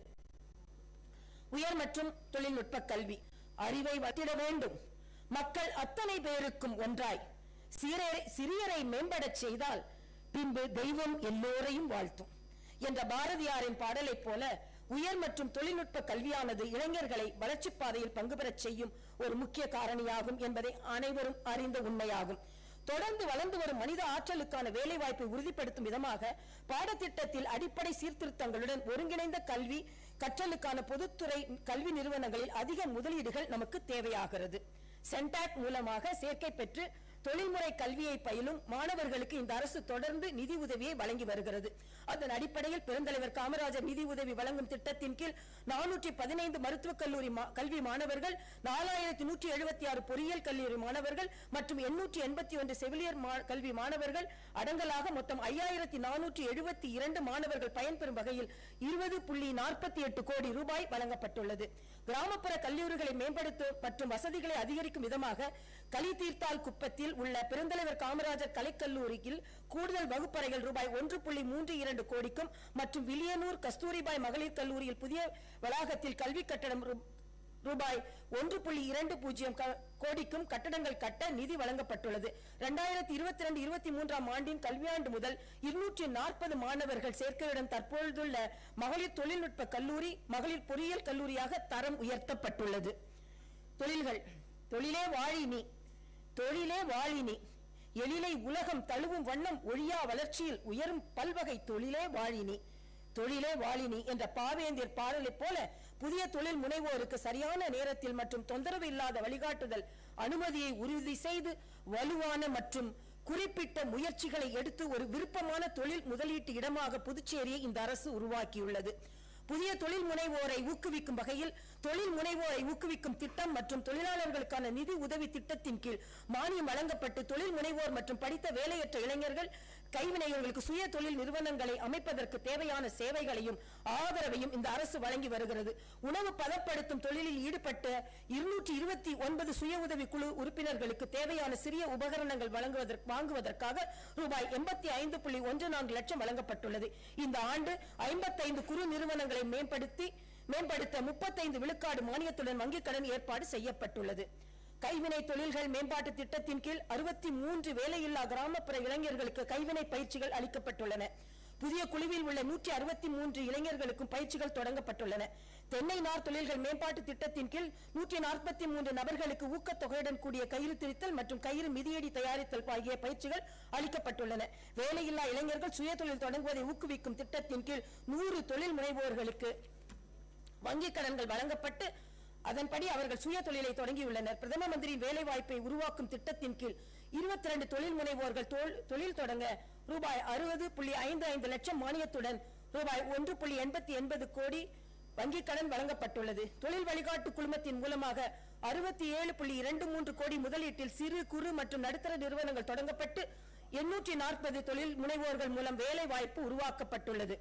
உயர் மற்றும் தொழில்நுட்ப கல்வி அறிவை வளர்த்திட வேண்டும் மக்கள் அத்தனை பேருக்கும் ஒன்றாய் சிறியரை சிறியரை மேம்படச் செய்தால் பின்பு தெய்வம் எல்லோரையும் வாழ்த்தும் என்ற பாரதியாரின் பாடலைப் போல உயர் மற்றும் தொழில்நுட்ப கல்வியானது இளைஞர்களை வளர்ச்சிப் பாதையில் பங்கு பெறச் செய்யும் ஒரு முக்கிய காரணியாகும் என்பதை அனைவரும் அறிந்த உண்மையாகும் தொடர்ந்து வளர்ந்து வரும் மனித ஆற்றலுக்கான வேலைவாய்ப்பை உறுதிப்படுத்தும் விதமாக பாடத்திட்டத்தில் அடிப்படை சீர்திருத்தங்களுடன் ஒருங்கிணைந்த கல்வி கற்றலுக்கான பொதுத்துறை கல்வி நிறுவனங்களில் அதிக முதலீடுகள் நமக்கு தேவையாகிறது சென்டாக் மூலமாக சேர்க்கை பெற்று தொழில்முறை கல்வியை பயிலும் மாணவர்களுக்கு இந்த அரசு தொடர்ந்து நிதி உதவியை வழங்கி வருகிறது அதன் அடிப்படையில் பெருந்தலைவர் காமராஜர் நிதி உதவி வழங்கும் திட்டத்தின் கீழ் நானூற்றி பதினைந்து மருத்துவக் கல்லூரி மா- கல்வி மாணவர்கள் நாலாயிரத்தி நூற்றி எழுபத்தி ஆறு பொறியியல் கல்லூரி மாணவர்கள் மற்றும் எண்ணூற்றி எண்பத்தி ஒன்று செவிலியர் மா- கல்வி மாணவர்கள் அடங்கலாக மொத்தம் ஐயாயிரத்தி நானூற்றி எழுபத்தி இரண்டு மாணவர்கள் பயன்பெறும் வகையில் இருபது புள்ளி நாற்பத்தி எட்டு கோடி ரூபாய் வழங்கப்பட்டுள்ளது கிராமப்புற கல்லூரிகளை மேம்படுத்தும் மற்றும் வசதிகளை அதிகரிக்கும் விதமாக கலிதீர்த்தால் குப்பத்தில் உள்ள பெருந்தலைவர் காமராஜர் கலைக்கல்லூரியில் கூடுதல் வகுப்பறைகள் ரூபாய் ஒன்று புள்ளி மூன்று இரண்டு கோடிக்கும் மற்றும் வில்லியனூர் கஸ்தூரிபாய் மகளிர் கல்லூரியில் புதிய வளாகத்தில் கல்வி கட்டடம் ரூ- ரூபாய் ஒன்று புள்ளி இரண்டு பூஜ்ஜியம் க- கோடிக்கும் கட்டடங்கள் கட்ட நிதி வழங்கப்பட்டுள்ளது இரண்டாயிரத்தி இருபத்தி ரெண்டு இருபத்தி மூன்றாம் ஆண்டின் கல்வியாண்டு முதல் இருநூற்றி நாற்பது மாணவர்கள் சேர்க்கையுடன் தற்பொழுதுள்ள மகளிர் தொழில்நுட்ப கல்லூரி மகளிர் பொறியியல் கல்லூரியாக தரம் உயர்த்தப்பட்டுள்ளது தொழில்கள் தொழிலே வாழினி தொழிலே வாழினி எழிலை உலகம் தழுவும் வண்ணம் ஒழியா வளர்ச்சியில் உயரும் பல்வகை தொழிலே வாழினி தொழிலே வாழினி என்ற பாவேந்தர் பாடலைப் போல புதிய தொழில் முனைவோருக்கு சரியான நேரத்தில் மற்றும் தொந்தரவு இல்லாத வழிகாட்டுதல் அனுமதியை உறுதி செய்து வலுவான மற்றும் குறிப்பிட்ட முயற்சிகளை எடுத்து ஒரு விருப்பமான தொழில் முதலீட்டு இடமாக புதுச்சேரியை இந்த அரசு உருவாக்கியுள்ளது புதிய தொழில் முனைவோரை ஊக்குவிக்கும் வகையில் தொழில் முனைவோரை ஊக்குவிக்கும் திட்டம் மற்றும் தொழிலாளர்களுக்கான நிதி உதவி திட்டத்தின் கீழ் மானியம் வழங்கப்பட்டு தொழில் முனைவோர் மற்றும் படித்த வேலையற்ற இளைஞர்கள் கைவினைஞர்களுக்கு சுய தொழில் நிறுவனங்களை அமைப்பதற்கு தேவையான சேவைகளையும் ஆதரவையும் இந்த அரசு வழங்கி வருகிறது உணவு பதப்படுத்தும் தொழிலில் ஈடுபட்ட இருநூற்றி இருபத்தி ஒன்பது சுய உதவி குழு உறுப்பினர்களுக்கு தேவையான சிறிய உபகரணங்கள் வழங்குவதற்கு வாங்குவதற்காக ரூபாய் எண்பத்தி ஐந்து புள்ளி ஒன்று நான்கு லட்சம் வழங்கப்பட்டுள்ளது இந்த ஆண்டு ஐம்பத்தைந்து குறு நிறுவனங்களை மேம்படுத்தி மேம்படுத்த முப்பத்தைந்து விழுக்காடு மானியத்துடன் வங்கிக் கடன் ஏற்பாடு செய்யப்பட்டுள்ளது கைவினை தொழில்கள் மேம்பாட்டு திட்டத்தின் கீழ் அறுபத்தி மூன்று வேலையில்லா கிராமப்புற இளைஞர்களுக்கு கைவினை பயிற்சிகள் அளிக்கப்பட்டுள்ளன புதிய குழுவில் உள்ள நூற்றி அறுபத்தி மூன்று இளைஞர்களுக்கும் பயிற்சிகள் தொடங்கப்பட்டுள்ளன தென்னை நார் தொழில்கள் மேம்பாட்டு திட்டத்தின் கீழ் நூற்றி நாற்பத்தி மூன்று நபர்களுக்கு ஊக்கத்தொகையுடன் கூடிய கயிறு திரித்தல் மற்றும் கயிறு மிதியடி தயாரித்தல் ஆகிய பயிற்சிகள் அளிக்கப்பட்டுள்ளன வேலையில்லா இளைஞர்கள் சுயதொழில் தொடங்குவதை ஊக்குவிக்கும் திட்டத்தின் கீழ் நூறு தொழில் முனைவோர்களுக்கு வங்கிக் கடன்கள் வழங்கப்பட்டு அதன்படி அவர்கள் சுய தொழிலை தொடங்கியுள்ளனர் பிரதம மந்திரியின் வேலை வாய்ப்பை உருவாக்கும் திட்டத்தின் கீழ் இருபத்தி ரெண்டு தொழில் முனைவோர்கள் தோல்- தொழில் தொடங்க ரூபாய் அறுபது புள்ளி ஐந்து ஐந்து லட்சம் மானியத்துடன் ரூபாய் ஒன்று புள்ளி எண்பத்தி எண்பது கோடி வங்கிக் கடன் வழங்கப்பட்டுள்ளது தொழில் வழிகாட்டு குழுமத்தின் மூலமாக அறுபத்தி ஏழு புள்ளி இரண்டு மூன்று கோடி முதலீட்டில் சிறு குறு மற்றும் நடுத்தர நிறுவனங்கள் தொடங்கப்பட்டு எண்ணூற்றி நாற்பது தொழில் முனைவோர்கள் மூலம் வேலை வாய்ப்பு உருவாக்கப்பட்டுள்ளது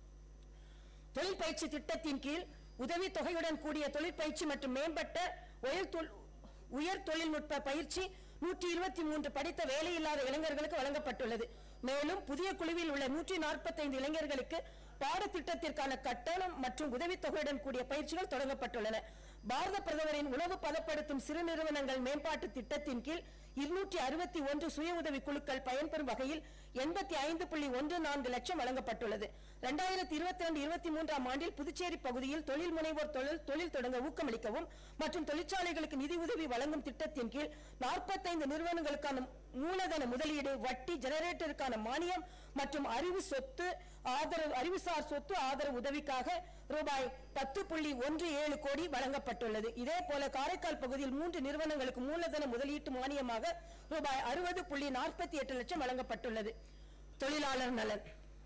தொழில் பயிற்சி திட்டத்தின் கீழ் உதவி தொகையுடன் கூடிய தொழிற்பயிற்சி மற்றும் மேம்பட்ட உயர் தொல்- உயர் தொழில்நுட்ப பயிற்சி நூற்றி இருபத்தி மூன்று படித்த வேலையில்லாத இளைஞர்களுக்கு வழங்கப்பட்டுள்ளது மேலும் புதிய குழுவில் உள்ள நூற்றி நாற்பத்தைந்து இளைஞர்களுக்கு பாடத்திட்டத்திற்கான கட்டணம் மற்றும் உதவித்தொகையுடன் கூடிய பயிற்சிகள் தொடங்கப்பட்டுள்ளன பாரத பிரதமரின் உணவு பதப்படுத்தும் சிறு நிறுவனங்கள் மேம்பாட்டு திட்டத்தின் கீழ் இருநூற்றி அறுபத்தி ஒன்று சுய உதவி குழுக்கள் பயன்பெறும் வகையில் எண்பத்தி ஐந்து புள்ளி ஒன்று நான்கு லட்சம் வழங்கப்பட்டுள்ளது இரண்டாயிரத்தி இருபத்தி ரெண்டு இருபத்தி மூன்றாம் ஆண்டில் புதுச்சேரி பகுதியில் தொழில் முனைவோர் தொழில் தொழில் தொடங்க ஊக்கமளிக்கவும் மற்றும் தொழிற்சாலைகளுக்கு நிதி உதவி வழங்கும் திட்டத்தின் கீழ் நாற்பத்தைந்து நிறுவனங்களுக்கான மூலதன முதலீடு வட்டி ஜெனரேட்டருக்கான மானியம் மற்றும் அறிவு சொத்து ஆதரவு அறிவுசார் சொத்து ஆதரவு உதவிக்காக ரூபாய் பத்து புள்ளி ஒன்று ஏழு கோடி வழங்கப்பட்டுள்ளது இதே போல காரைக்கால் பகுதியில் மூன்று நிறுவனங்களுக்கு மூலதன முதலீட்டு மானியமாக ரூபாய் அறுபது புள்ளி நாற்பத்தி எட்டு லட்சம் வழங்கப்பட்டுள்ளது தொழிலாளர் நலன்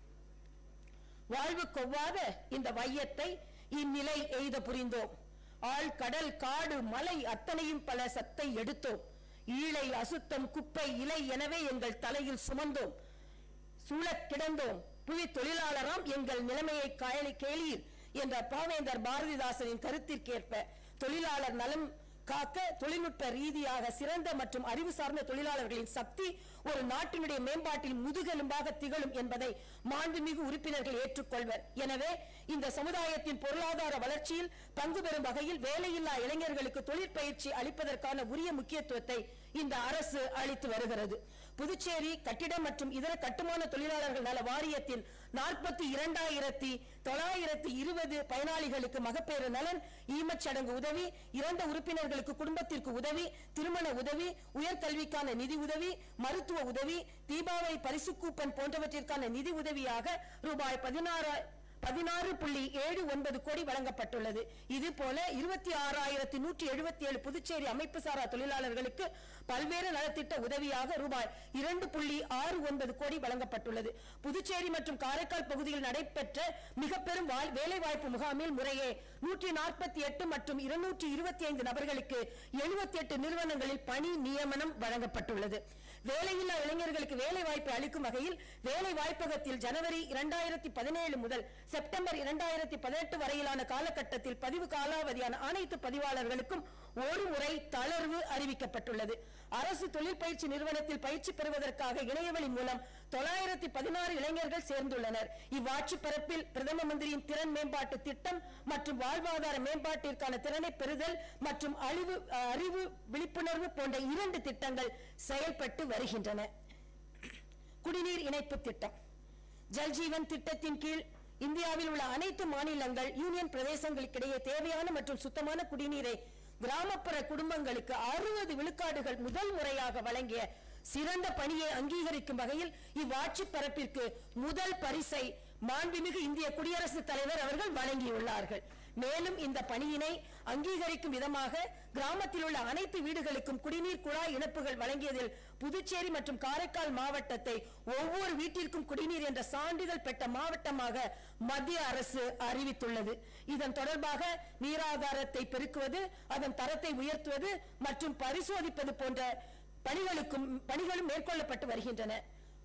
வாழ்வு கொவ்வாத இந்த வையத்தை இந்நிலை எய்த புரிந்தோம் ஆள் கடல் காடு மலை அத்தனையும் பல சத்தை எடுத்தோம் ஈழை அசுத்தம் குப்பை இலை எனவே எங்கள் தலையில் சுமந்தோம் சூழக் கிடந்தோம் புவி தொழிலாளராம் எங்கள் நிலைமையை காயலி கேளீர் என்ற பாவேந்தர் பாரதிதாசனின் கருத்திற்கேற்ப தொழிலாளர் நலம் காக்க தொழில்நுட்ப ரீதியாக சிறந்த மற்றும் அறிவு சார்ந்த தொழிலாளர்களின் சக்தி ஒரு நாட்டினுடைய மேம்பாட்டில் முதுகெலும்பாக திகழும் என்பதை மாண்புமிகு உறுப்பினர்கள் ஏற்றுக்கொள்வர் எனவே இந்த சமுதாயத்தின் பொருளாதார வளர்ச்சியில் பங்கு பெறும் வகையில் வேலையில்லா இளைஞர்களுக்கு தொழிற்பயிற்சி அளிப்பதற்கான உரிய முக்கியத்துவத்தை இந்த அரசு அளித்து வருகிறது புதுச்சேரி கட்டிடம் மற்றும் இதர கட்டுமான தொழிலாளர்கள் நல வாரியத்தின் நாற்பத்தி இரண்டாயிரத்தி தொள்ளாயிரத்தி இருபது பயனாளிகளுக்கு மகப்பேறு நலன் ஈமச்சடங்கு உதவி இறந்த உறுப்பினர்களுக்கு குடும்பத்திற்கு உதவி திருமண உதவி உயர்கல்விக்கான நிதி உதவி மருத்துவ உதவி தீபாவளி பரிசு கூப்பன் போன்றவற்றிற்கான நிதி உதவியாக ரூபாய் பதினாறு பதினாறு புள்ளி ஏழு ஒன்பது கோடி வழங்கப்பட்டுள்ளது இது போல இருபத்தி ஆறாயிரத்தி நூற்றி எழுபத்தி ஏழு புதுச்சேரி அமைப்பு சாரா தொழிலாளர்களுக்கு பல்வேறு நலத்திட்ட உதவியாக ரூபாய் இரண்டு புள்ளி ஆறு ஒன்பது கோடி வழங்கப்பட்டுள்ளது புதுச்சேரி மற்றும் காரைக்கால் பகுதியில் நடைபெற்ற மிக பெரும் வேலைவாய்ப்பு முகாமில் முறையே நூற்றி நாற்பத்தி எட்டு மற்றும் இருநூற்றி இருபத்தி ஐந்து நபர்களுக்கு எழுபத்தி எட்டு நிறுவனங்களில் பணி நியமனம் வழங்கப்பட்டுள்ளது வேலையில்லா இளைஞர்களுக்கு வேலை வாய்ப்பு அளிக்கும் வகையில் வேலை வாய்ப்பகத்தில் ஜனவரி இரண்டாயிரத்தி பதினேழு முதல் செப்டம்பர் இரண்டாயிரத்தி பதினெட்டு வரையிலான காலகட்டத்தில் பதிவு காலாவதியான அனைத்து பதிவாளர்களுக்கும் ஒரு முறை தளர்வு அறிவிக்கப்பட்டுள்ளது அரசு தொழில் பயிற்சி நிறுவனத்தில் பயிற்சி பெறுவதற்காக இணையவழி மூலம் தொள்ளாயிரத்தி பதினாறு இளைஞர்கள் சேர்ந்துள்ளனர் இவ்வாட்சி பரப்பில் பிரதம மந்திரியின் திறன் மேம்பாட்டு திட்டம் மற்றும் வாழ்வாதார மேம்பாட்டிற்கான திறனை பெறுதல் மற்றும் அழிவு அறிவு விழிப்புணர்வு போன்ற இரண்டு திட்டங்கள் செயல்பட்டு வருகின்றன குடிநீர் இணைப்பு திட்டம் ஜல்ஜீவன் திட்டத்தின் கீழ் இந்தியாவில் உள்ள அனைத்து மாநிலங்கள் யூனியன் பிரதேசங்களுக்கிடையே தேவையான மற்றும் சுத்தமான குடிநீரை கிராமப்புற குடும்பங்களுக்கு அறுபது விழுக்காடுகள் முதல் முறையாக வழங்கிய சிறந்த பணியை அங்கீகரிக்கும் வகையில் இவ்வாட்சி பரப்பிற்கு முதல் பரிசை மாண்புமிகு இந்திய குடியரசுத் தலைவர் அவர்கள் வழங்கியுள்ளார்கள் மேலும் இந்த பணியினை அங்கீகரிக்கும் விதமாக கிராமத்தில் உள்ள அனைத்து வீடுகளுக்கும் குடிநீர் குழாய் இணைப்புகள் வழங்கியதில் புதுச்சேரி மற்றும் காரைக்கால் மாவட்டத்தை ஒவ்வொரு வீட்டிற்கும் குடிநீர் என்ற சான்றிதழ் பெற்ற மாவட்டமாக மத்திய அரசு அறிவித்துள்ளது இதன் தொடர்பாக நீராதாரத்தை பெருக்குவது அதன் தரத்தை உயர்த்துவது மற்றும் பரிசோதிப்பது போன்ற பணிகளுக்கும் பணிகளும் மேற்கொள்ளப்பட்டு வருகின்றன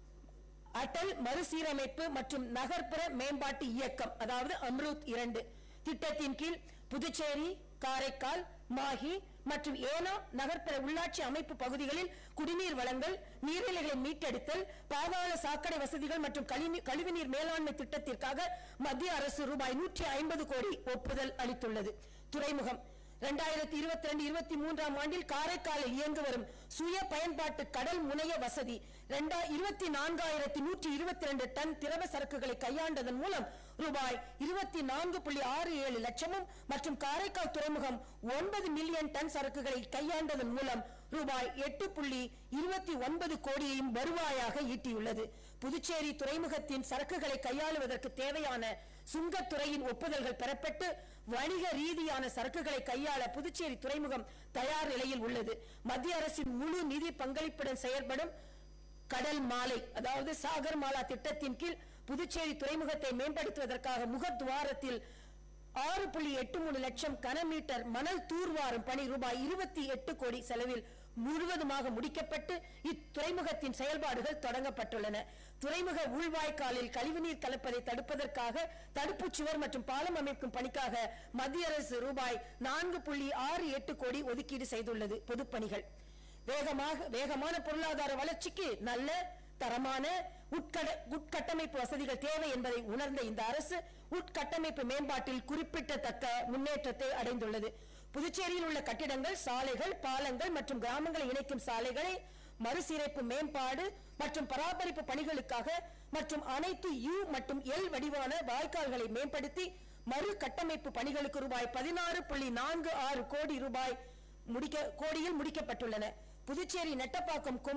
அடல் மறுசீரமைப்பு மற்றும் நகர்ப்புற மேம்பாட்டு இயக்கம் அதாவது அம்ருத் இரண்டு திட்டத்தின் கீழ் புதுச்சேரி காரைக்கால் மாஹி மற்றும் ஏனாம் நகர்ப்புற உள்ளாட்சி அமைப்பு பகுதிகளில் குடிநீர் வழங்கல் நீர்நிலைகளை மீட்டெடுத்தல் பாதாள சாக்கடை வசதிகள் மற்றும் கழிவுநீர் மேலாண்மை திட்டத்திற்காக மத்திய அரசு ரூபாய் நூற்றி ஐம்பது கோடி ஒப்புதல் அளித்துள்ளது துறைமுகம் இரண்டாயிரத்தி இருபத்தி ரெண்டு இருபத்தி மூன்றாம் ஆண்டில் காரைக்காலில் இயங்கு வரும் சுய பயன்பாட்டு கடல் முனைய வசதி இருபத்தி நான்காயிரத்தி நூற்றி இருபத்தி ரெண்டு டன் திரவ சரக்குகளை கையாண்டதன் மூலம் ரூபாய் இருபத்தி நான்கு புள்ளி ஆறு ஏழு லட்சமும் மற்றும் காரைக்கால் துறைமுகம் ஒன்பது மில்லியன் டன் சரக்குகளை கையாண்டதன் மூலம் ரூபாய் எட்டு புள்ளி இருபத்தி ஒன்பது கோடியையும் வருவாயாக ஈட்டியுள்ளது புதுச்சேரி துறைமுகத்தின் சரக்குகளை கையாளுவதற்கு தேவையான சுங்கத்துறையின் ஒப்புதல்கள் பெறப்பட்டு வணிக ரீதியான சரக்குகளை கையாள புதுச்சேரி துறைமுகம் தயார் நிலையில் உள்ளது மத்திய அரசின் முழு நிதி பங்களிப்புடன் செயல்படும் கடல் மாலை அதாவது சாகர் மாலா திட்டத்தின் கீழ் புதுச்சேரி துறைமுகத்தை மேம்படுத்துவதற்காக முகத்துவாரத்தில் ஆறு புள்ளி எட்டு மூணு லட்சம் கனமீட்டர் மணல் தூர்வாரும் பணி ரூபாய் இருபத்தி எட்டு கோடி செலவில் முழுவதுமாக முடிக்கப்பட்டு இத்துறைமுகத்தின் செயல்பாடுகள் தொடங்கப்பட்டுள்ளன துறைமுக உள்வாய்க்காலில் கழிவுநீர் கலப்பதை தடுப்பதற்காக தடுப்புச் சுவர் மற்றும் பாலம் அமைக்கும் பணிக்காக மத்திய அரசு ரூபாய் நான்கு புள்ளி ஆறு எட்டு கோடி ஒதுக்கீடு செய்துள்ளது பொதுப்பணிகள் வேகமாக வேகமான பொருளாதார வளர்ச்சிக்கு நல்ல தரமான உட்கட உட்கட்டமைப்பு வசதிகள் தேவை என்பதை உணர்ந்த இந்த அரசு உட்கட்டமைப்பு மேம்பாட்டில் குறிப்பிடத்தக்க முன்னேற்றத்தை அடைந்துள்ளது புதுச்சேரியில் உள்ள கட்டிடங்கள் சாலைகள் பாலங்கள் மற்றும் கிராமங்களை இணைக்கும் சாலைகளை மறுசீரமைப்பு மேம்பாடு மற்றும் பராமரிப்பு பணிகளுக்காக மற்றும் அனைத்து யூ மற்றும் எல் வடிவான வாய்க்கால்களை மேம்படுத்தி மறு கட்டமைப்பு பணிகளுக்கு ரூபாய் பதினாறு புள்ளி நான்கு ஆறு கோடி ரூபாய் முடிக்க கோடியில் முடிக்கப்பட்டுள்ளன புதுச்சேரி நெட்டப்பாக்கம் கொம்பூன்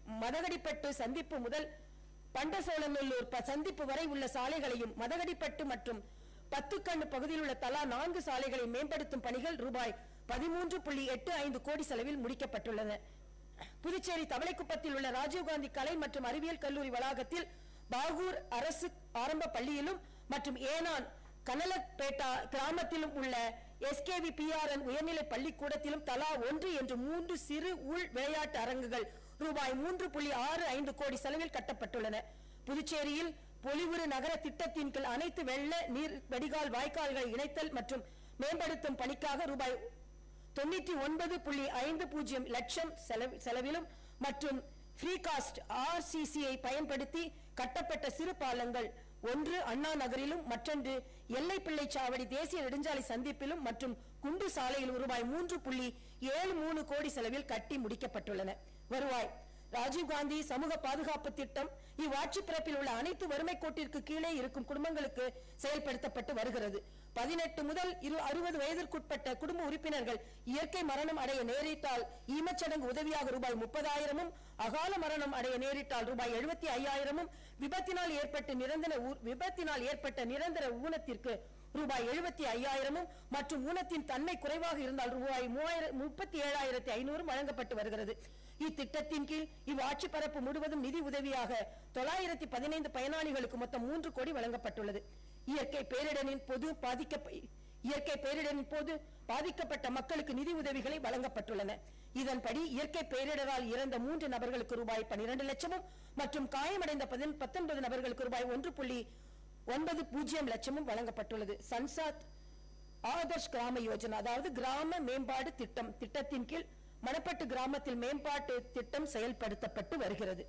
மதகடிப்பட்டு சந்திப்பு முதல் பண்டசோழநல்லூர் ப- சந்திப்பு வரை உள்ள சாலைகளையும் மதகடிப்பட்டு மற்றும் பத்துக்கண்ணு பகுதியில் உள்ள தலா நான்கு சாலைகளை மேம்படுத்தும் பணிகள் ரூபாய் பதிமூன்று புள்ளி எட்டு ஐந்து கோடி செலவில் முடிக்கப்பட்டுள்ளன புதுச்சேரி தவளைக்குப்பத்தில் உள்ள ராஜீவ்காந்தி கலை மற்றும் அறிவியல் கல்லூரி வளாகத்தில் பாகூர் அரசு ஆரம்ப பள்ளியிலும் மற்றும் ஏனான் கனலப்பேட்டா கிராமத்திலும் உள்ள எஸ்கேவி பிஆர்என் உயர்நிலை பள்ளிக்கூடத்திலும் தலா ஒன்று என்று மூன்று சிறு உள் விளையாட்டு அரங்குகள் ரூபாய் மூன்று புள்ளி ஆறு ஐந்து கோடி செலவில் கட்டப்பட்டுள்ளன புதுச்சேரியில் பொலிவுறு நகர திட்டத்தின் கீழ் அனைத்து வெள்ள நீர் வடிகால் வாய்க்கால்களை இணைத்தல் மற்றும் மேம்படுத்தும் பணிக்காக ரூபாய் தொண்ணூற்றி ஒன்பது புள்ளி ஐந்து பூஜ்ஜியம் லட்சம் செலவு- செலவிலும் மற்றும் ஃப்ரீகாஸ்ட் ஆர்சிசியை பயன்படுத்தி கட்டப்பட்ட சிறு பாலங்கள் ஒன்று அண்ணா நகரிலும் மற்றொன்று எல்லைப்பிள்ளை சாவடி தேசிய நெடுஞ்சாலை சந்திப்பிலும் மற்றும் குண்டு சாலையில் ரூபாய் மூன்று புள்ளி ஏழு மூணு கோடி செலவில் கட்டி முடிக்கப்பட்டுள்ளன வருவாய் ராஜீவ்காந்தி சமூக பாதுகாப்பு திட்டம் இவ்வாட்சி பிறப்பில் உள்ள அனைத்து வறுமை கோட்டிற்கு கீழே இருக்கும் குடும்பங்களுக்கு செயல்படுத்தப்பட்டு வருகிறது பதினெட்டு முதல் இரு அறுபது வயதிற்குட்பட்ட குடும்ப உறுப்பினர்கள் இயற்கை மரணம் அடைய நேரிட்டால் ஈமச்சடங்கு உதவியாக ரூபாய் முப்பதாயிரமும் அகால மரணம் அடைய நேரிட்டால் ரூபாய் எழுபத்தி ஐயாயிரமும் விபத்தினால் ஏற்பட்ட நிரந்தர ஊ- விபத்தினால் ஏற்பட்ட நிரந்தர ஊனத்திற்கு ரூபாய் எழுபத்தி ஐயாயிரமும் மற்றும் ஊனத்தின் தன்மை குறைவாக இருந்தால் ரூபாய் மூவாயிரம் முப்பத்தி ஏழாயிரத்தி ஐநூறும் வழங்கப்பட்டு வருகிறது இத்திட்டத்தின் கீழ் இவ்வாட்சி பரப்பு முழுவதும் நிதி உதவியாக தொள்ளாயிரத்தி பதினைந்து பயனாளிகளுக்கு மொத்தம் மூன்று கோடி வழங்கப்பட்டுள்ளது இயற்கை பேரிடரின் பொது பாதிக்க இயற்கை பேரிடரின் போது பாதிக்கப்பட்ட மக்களுக்கு நிதி உதவிகளை வழங்கப்பட்டுள்ளன இதன்படி இயற்கை பேரிடரால் இறந்த மூன்று நபர்களுக்கு ரூபாய் பன்னிரண்டு லட்சமும் மற்றும் காயமடைந்த பதின்- பத்தொன்பது நபர்களுக்கு ரூபாய் ஒன்று புள்ளி ஒன்பது பூஜ்ஜியம் லட்சமும் வழங்கப்பட்டுள்ளது சன்சாத் ஆதர்ஷ் கிராம யோஜனா அதாவது கிராம மேம்பாடு திட்டம் திட்டத்தின் கீழ் மணப்பட்டு கிராமத்தில் மேம்பாட்டு திட்டம் செயல்படுத்தப்பட்டு வருகிறது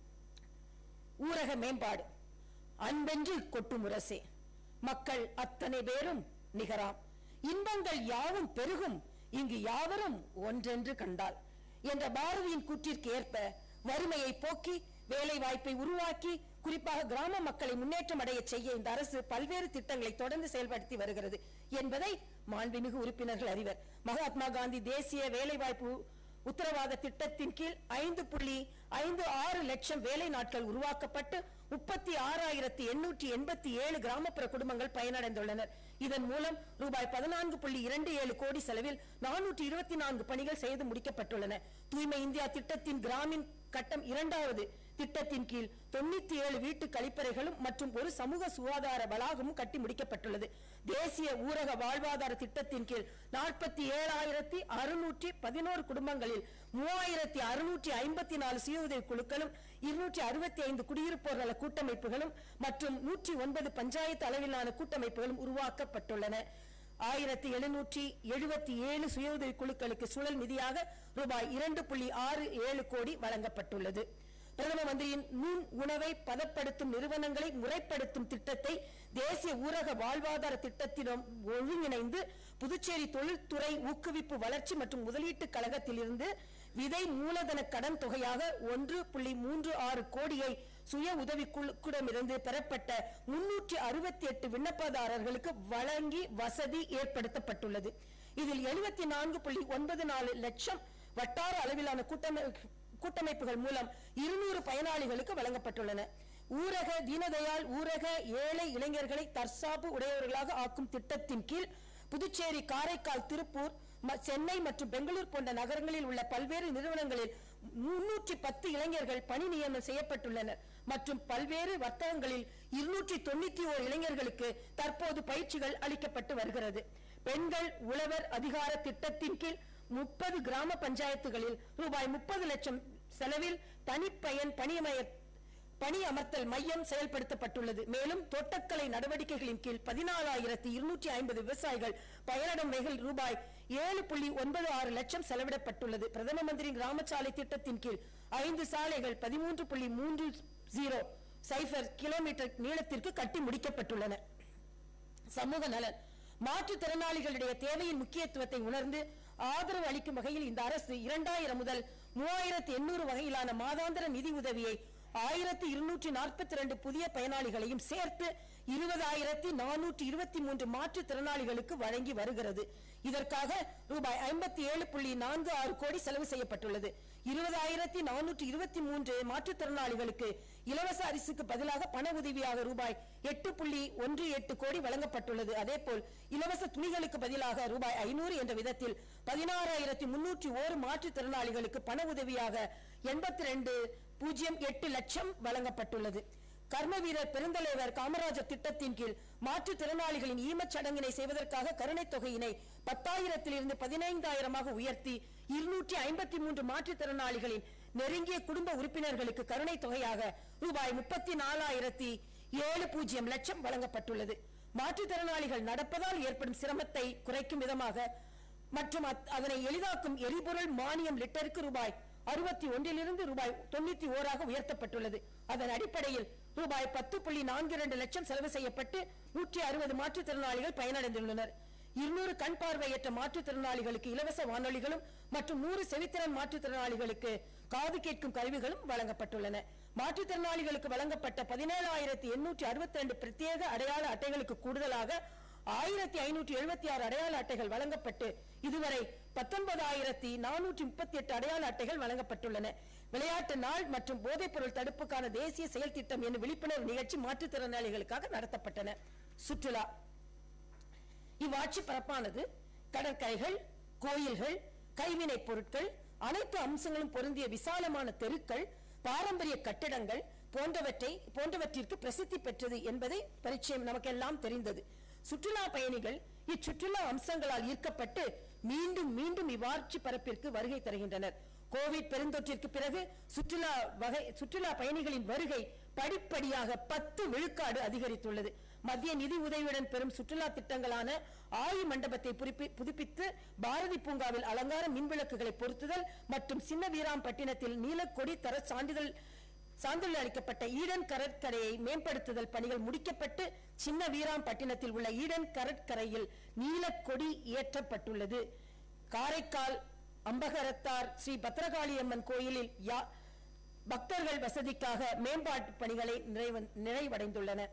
ஊரக மேம்பாடு அன்பென்று கொட்டு முரசே மக்கள் அத்தனை பேரும் நிகராம் இன்பங்கள் யாவும் பெருகும் இங்கு யாவரும் ஒன்றென்று கண்டால் என்ற பாரதியின் கூற்றிற்கு ஏற்ப வறுமையை போக்கி வேலை வாய்ப்பை உருவாக்கி குறிப்பாக கிராம மக்களை முன்னேற்றம் அடைய செய்ய இந்த அரசு பல்வேறு திட்டங்களை தொடர்ந்து செயல்படுத்தி வருகிறது என்பதை மாண்புமிகு உறுப்பினர்கள் அறிவர் மகாத்மா காந்தி தேசிய வேலைவாய்ப்பு உத்தரவாத திட்டத்தின் கீழ் ஐந்து புள்ளி ஐந்து ஆறு லட்சம் வேலை நாட்கள் உருவாக்கப்பட்டு முப்பத்தி ஆறாயிரத்தி எண்ணூற்றி எண்பத்தி ஏழு கிராமப்புற குடும்பங்கள் பயனடைந்துள்ளனர் இதன் மூலம் ரூபாய் பதினான்கு புள்ளி இரண்டு ஏழு கோடி செலவில் நானூற்றி இருபத்தி நான்கு பணிகள் செய்து முடிக்கப்பட்டுள்ளன தூய்மை இந்தியா திட்டத்தின் கிராமின் கட்டம் இரண்டாவது திட்டத்தின் கீழ் தொண்ணூத்தி ஏழு வீட்டு கழிப்பறைகளும் மற்றும் ஒரு சமூக சுகாதார வளாகமும் கட்டி முடிக்கப்பட்டுள்ளது தேசிய ஊரக வாழ்வாதார திட்டத்தின் கீழ் நாற்பத்தி ஏழாயிரத்தி அறுநூற்றி பதினோரு குடும்பங்களில் மூவாயிரத்தி அறுநூற்றி ஐம்பத்தி நாலு சுய உதவி குழுக்களும் இருநூற்றி அறுபத்தி ஐந்து குடியிருப்போர் நல கூட்டமைப்புகளும் மற்றும் நூற்றி ஒன்பது பஞ்சாயத்து அளவிலான கூட்டமைப்புகளும் உருவாக்கப்பட்டுள்ளன ஆயிரத்தி எழுநூற்றி எழுபத்தி ஏழு சுய உதவி குழுக்களுக்கு சுழல் நிதியாக ரூபாய் இரண்டு புள்ளி ஆறு ஏழு கோடி வழங்கப்பட்டுள்ளது பிரதம மந்திரியின் நுண் உணவை பதப்படுத்தும் நிறுவனங்களை முறைப்படுத்தும் திட்டத்தை தேசிய ஊரக வாழ்வாதார திட்டத்திடம் ஒருங்கிணைந்து புதுச்சேரி தொழில்துறை ஊக்குவிப்பு வளர்ச்சி மற்றும் முதலீட்டு கழகத்திலிருந்து விதை மூலதன கடன் தொகையாக ஒன்று புள்ளி மூன்று ஆறு கோடியை சுய உதவிக்குழுடமிருந்து பெறப்பட்ட முன்னூற்றி அறுபத்தி எட்டு விண்ணப்பதாரர்களுக்கு வழங்கி வசதி ஏற்படுத்தப்பட்டுள்ளது இதில் எழுபத்தி நான்கு புள்ளி ஒன்பது நாலு லட்சம் வட்டார அளவிலான கூட்டமை கூட்டமைப்புகள் மூலம் இருநூறு பயனாளிகளுக்கு வழங்கப்பட்டுள்ளன ஊரக தீனதயாள் ஊரக ஏழை இளைஞர்களை தற்சார்பு உடையவர்களாக ஆக்கும் திட்டத்தின் கீழ் புதுச்சேரி காரைக்கால் திருப்பூர் ம- சென்னை மற்றும் பெங்களூர் போன்ற நகரங்களில் உள்ள பல்வேறு நிறுவனங்களில் முன்னூற்றி பத்து இளைஞர்கள் பணி நியமனம் செய்யப்பட்டுள்ளனர் மற்றும் பல்வேறு வர்த்தகங்களில் இருநூற்றி தொண்ணூத்தி ஓர் இளைஞர்களுக்கு தற்போது பயிற்சிகள் அளிக்கப்பட்டு வருகிறது பெண்கள் உழவர் அதிகார திட்டத்தின் கீழ் முப்பது கிராம பஞ்சாயத்துகளில் ரூபாய் முப்பது லட்சம் செலவில் தனிப்பயன் பணியமய பணி அமர்த்தல் மையம் செயல்படுத்தப்பட்டுள்ளது மேலும் தோட்டக்கலை நடவடிக்கைகளின் கீழ் பதினாலாயிரத்தி இருநூற்றி ஐம்பது விவசாயிகள் பயனடும் வகையில் ரூபாய் ஏழு புள்ளி ஒன்பது ஆறு லட்சம் செலவிடப்பட்டுள்ளது பிரதம மந்திரி கிராம சாலை திட்டத்தின் கீழ் ஐந்து சாலைகள் பதிமூன்று புள்ளி மூன்று ஜீரோ சைபர் கிலோமீட்டர் நீளத்திற்கு கட்டி முடிக்கப்பட்டுள்ளன சமூக நலன் மாற்றுத்திறனாளிகளுடைய தேவையின் முக்கியத்துவத்தை உணர்ந்து ஆதரவு அளிக்கும் வகையில் இந்த அரசு இரண்டாயிரம் முதல் மூவாயிரத்தி எண்ணூறு வகையிலான மாதாந்திர நிதி உதவியை ஆயிரத்தி இருநூற்றி நாற்பத்தி ரெண்டு புதிய பயனாளிகளையும் சேர்த்து இருபதாயிரத்தி நானூற்றி இருபத்தி மூன்று மாற்றுத்திறனாளிகளுக்கு வழங்கி வருகிறது இதற்காக ரூபாய் ஐம்பத்தி ஏழு புள்ளி நான்கு ஆறு கோடி செலவு செய்யப்பட்டுள்ளது இருபதாயிரத்தி நானூற்றி இருபத்தி மூன்று மாற்றுத்திறனாளிகளுக்கு இலவச அரிசிக்கு பதிலாக பண உதவியாக ரூபாய் எட்டு புள்ளி ஒன்று எட்டு கோடி வழங்கப்பட்டுள்ளது அதேபோல் இலவச துணிகளுக்கு பதிலாக ரூபாய் ஐநூறு என்ற விதத்தில் பதினாறாயிரத்தி முன்னூற்றி ஓரு மாற்றுத்திறனாளிகளுக்கு பண உதவியாக எண்பத்தி ரெண்டு பூஜ்ஜியம் எட்டு லட்சம் வழங்கப்பட்டுள்ளது கர்ம வீரர் பெருந்தலைவர் காமராஜர் திட்டத்தின் கீழ் மாற்றுத்திறனாளிகளின் ஈமச் சடங்கினை செய்வதற்காக கருணைத் தொகையினை பத்தாயிரத்திலிருந்து பதினைந்தாயிரமாக உயர்த்தி இருநூற்றி ஐம்பத்தி மூன்று மாற்றுத்திறனாளிகளின் நெருங்கிய குடும்ப உறுப்பினர்களுக்கு கருணைத் தொகையாக ரூபாய் முப்பத்தி நாலாயிரத்தி ஏழு பூஜ்ஜியம் லட்சம் வழங்கப்பட்டுள்ளது மாற்றுத்திறனாளிகள் நடப்பதால் ஏற்படும் சிரமத்தை குறைக்கும் விதமாக மற்றும் அத்- அதனை எளிதாக்கும் எரிபொருள் மானியம் லிட்டருக்கு ரூபாய் அறுபத்தி ஒன்றிலிருந்து ரூபாய் தொண்ணூத்தி ஓராக உயர்த்தப்பட்டுள்ளது அதன் அடிப்படையில் ரூபாய் பத்து புள்ளி நான்கு இரண்டு லட்சம் செலவு செய்யப்பட்டு நூற்றி அறுபது மாற்றுத்திறனாளிகள் பயனடைந்துள்ளனர் இருநூறு கண் பார்வையற்ற மாற்றுத்திறனாளிகளுக்கு இலவச வானொலிகளும் மற்றும் நூறு செவித்திறன் மாற்றுத்திறனாளிகளுக்கு காது கேட்கும் கருவிகளும் வழங்கப்பட்டுள்ளன மாற்றுத்திறனாளிகளுக்கு வழங்கப்பட்ட பதினேழாயிரத்தி எண்ணூற்றி அறுபத்தி ரெண்டு பிரத்யேக அடையாள அட்டைகளுக்கு கூடுதலாக ஆயிரத்தி ஐநூற்றி எழுபத்தி ஆறு அடையாள அட்டைகள் வழங்கப்பட்டு இதுவரை பத்தொன்பதாயிரத்தி நானூற்றி முப்பத்தி எட்டு அடையாள அட்டைகள் வழங்கப்பட்டுள்ளன விளையாட்டு நாள் மற்றும் போதைப்பொருள் தடுப்புக்கான தேசிய செயல் திட்டம் என்னும் விழிப்புணர்வு நிகழ்ச்சி மாற்றுத்திறனாளிகளுக்காக நடத்தப்பட்டன சுற்றுலா இவ்வாட்சி பரப்பானது கடற்கரைகள் கோயில்கள் கைவினைப் பொருட்கள் அனைத்து அம்சங்களும் பொருந்திய விசாலமான தெருக்கள் பாரம்பரிய கட்டிடங்கள் போன்றவற்றை போன்றவற்றிற்கு பிரசித்தி பெற்றது என்பதை பரிச்சயம் நமக்கெல்லாம் தெரிந்தது சுற்றுலா பயணிகள் இச்சுற்றுலா அம்சங்களால் ஈர்க்கப்பட்டு மீண்டும் மீண்டும் இவ்வாட்சி பரப்பிற்கு வருகை தருகின்றனர் கோவிட் பெருந்தொற்றிற்கு பிறகு சுற்றுலா வகை சுற்றுலா பயணிகளின் வருகை படிப்படியாக பத்து விழுக்காடு அதிகரித்துள்ளது மத்திய நிதி உதவியுடன் பெறும் சுற்றுலா திட்டங்களான ஆயு மண்டபத்தை புதுப்பி- புதுப்பித்து பாரதி பூங்காவில் அலங்கார மின்விளக்குகளை பொருத்துதல் மற்றும் சின்ன வீராம்பட்டினத்தில் நீலக்கொடி தர சான்றிதழ் சான்றிதழ் அளிக்கப்பட்ட ஈடன் கடற்கரையை மேம்படுத்துதல் பணிகள் முடிக்கப்பட்டு சின்ன வீராம்பட்டினத்தில் உள்ள ஈடன் கடற்கரையில் நீலக்கொடி ஏற்றப்பட்டுள்ளது காரைக்கால் அம்பகரத்தார் ஸ்ரீ பத்ரகாளியம்மன் கோயிலில் யா- பக்தர்கள் வசதிக்காக மேம்பாட்டு பணிகளை நிறைவ- நிறைவடைந்துள்ளன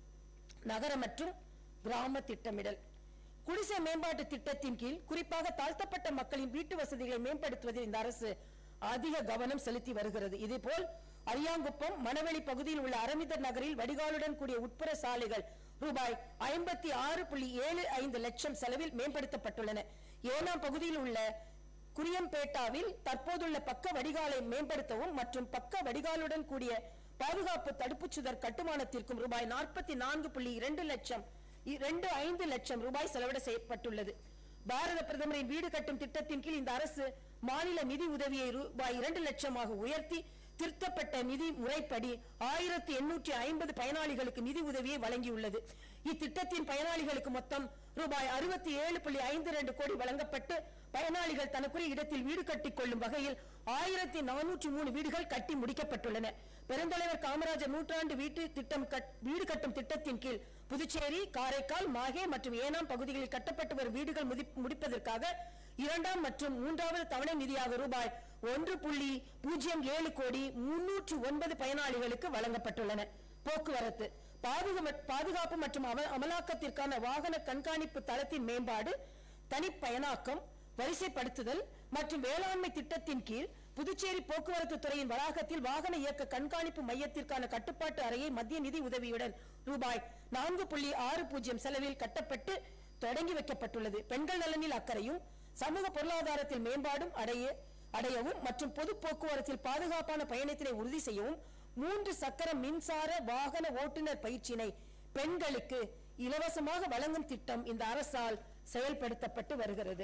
நகர மற்றும் கிராம திட்டமிடல் குடிசை மேம்பாட்டு திட்டத்தின் கீழ் குறிப்பாக தாழ்த்தப்பட்ட மக்களின் வீட்டு வசதிகளை மேம்படுத்துவதில் இந்த அரசு அதிக கவனம் செலுத்தி வருகிறது இதேபோல் அரியாங்குப்பம் மணவெளி பகுதியில் உள்ள அரவிந்தர் நகரில் வடிகாலுடன் கூடிய உட்புற சாலைகள் ரூபாய் ஐம்பத்தி ஆறு புள்ளி ஏழு ஐந்து லட்சம் செலவில் மேம்படுத்தப்பட்டுள்ளன ஏனாம் பகுதியில் உள்ள குரியம்பேட்டாவில் தற்போதுள்ள பக்க வடிகாலை மேம்படுத்தவும் மற்றும் பக்க வடிகாலுடன் கூடிய பாதுகாப்பு தடுப்புச் சுவர் கட்டுமானத்திற்கும் ரூபாய் நாற்பத்தி நான்கு புள்ளி இரண்டு லட்சம் இரண்டு ஐந்து லட்சம் ரூபாய் செலவிட செய்யப்பட்டுள்ளது பாரத பிரதமரின் வீடு கட்டும் திட்டத்தின் கீழ் இந்த அரசு மாநில நிதி உதவியை ரூபாய் இரண்டு லட்சமாக உயர்த்தி திருத்தப்பட்ட நிதி முறைப்படி ஆயிரத்தி எண்ணூற்றி ஐம்பது பயனாளிகளுக்கு நிதி உதவியை வழங்கியுள்ளது இத்திட்டத்தின் பயனாளிகளுக்கு மொத்தம் ரூபாய் அறுபத்தி ஏழு புள்ளி ஐந்து ரெண்டு கோடி வழங்கப்பட்டு பயனாளிகள் தனக்குரிய இடத்தில் வீடு கட்டிக் கொள்ளும் வகையில் ஆயிரத்தி நானூற்றி மூணு வீடுகள் கட்டி முடிக்கப்பட்டுள்ளன பெருந்தலைவர் காமராஜர் நூற்றாண்டு வீட்டு திட்டம் கட்- வீடு கட்டும் திட்டத்தின் கீழ் புதுச்சேரி காரைக்கால் மாஹே மற்றும் ஏனாம் பகுதிகளில் கட்டப்பட்டு வரும் வீடுகள் முதி- முடிப்பதற்காக இரண்டாம் மற்றும் மூன்றாவது தவணை நிதியாக ரூபாய் ஒன்று புள்ளி பூஜ்ஜியம் ஏழு கோடி முன்னூற்று ஒன்பது பயனாளிகளுக்கு வழங்கப்பட்டுள்ளன போக்குவரத்து பாதுகா- பாதுகாப்பு மற்றும் அம- அமலாக்கத்திற்கான வாகன கண்காணிப்பு தளத்தின் மேம்பாடு தனிப்பயனாக்கம் வரிசைப்படுத்துதல் மற்றும் வேளாண்மை திட்டத்தின் கீழ் புதுச்சேரி போக்குவரத்து துறையின் வளாகத்தில் வாகன இயக்க கண்காணிப்பு மையத்திற்கான கட்டுப்பாட்டு அறையை மத்திய நிதி உதவியுடன் ரூபாய் நான்கு புள்ளி ஆறு பூஜ்ஜியம் செலவில் கட்டப்பட்டு தொடங்கி வைக்கப்பட்டுள்ளது பெண்கள் நலனில் அக்கறையும் சமூக பொருளாதாரத்தில் மேம்பாடும் அடைய அடையவும் மற்றும் பொது போக்குவரத்தில் பாதுகாப்பான பயணத்தினை உறுதி செய்யவும் மூன்று சக்கர மின்சார வாகன ஓட்டுநர் பயிற்சியினை பெண்களுக்கு இலவசமாக வழங்கும் திட்டம் இந்த அரசால் செயல்படுத்தப்பட்டு வருகிறது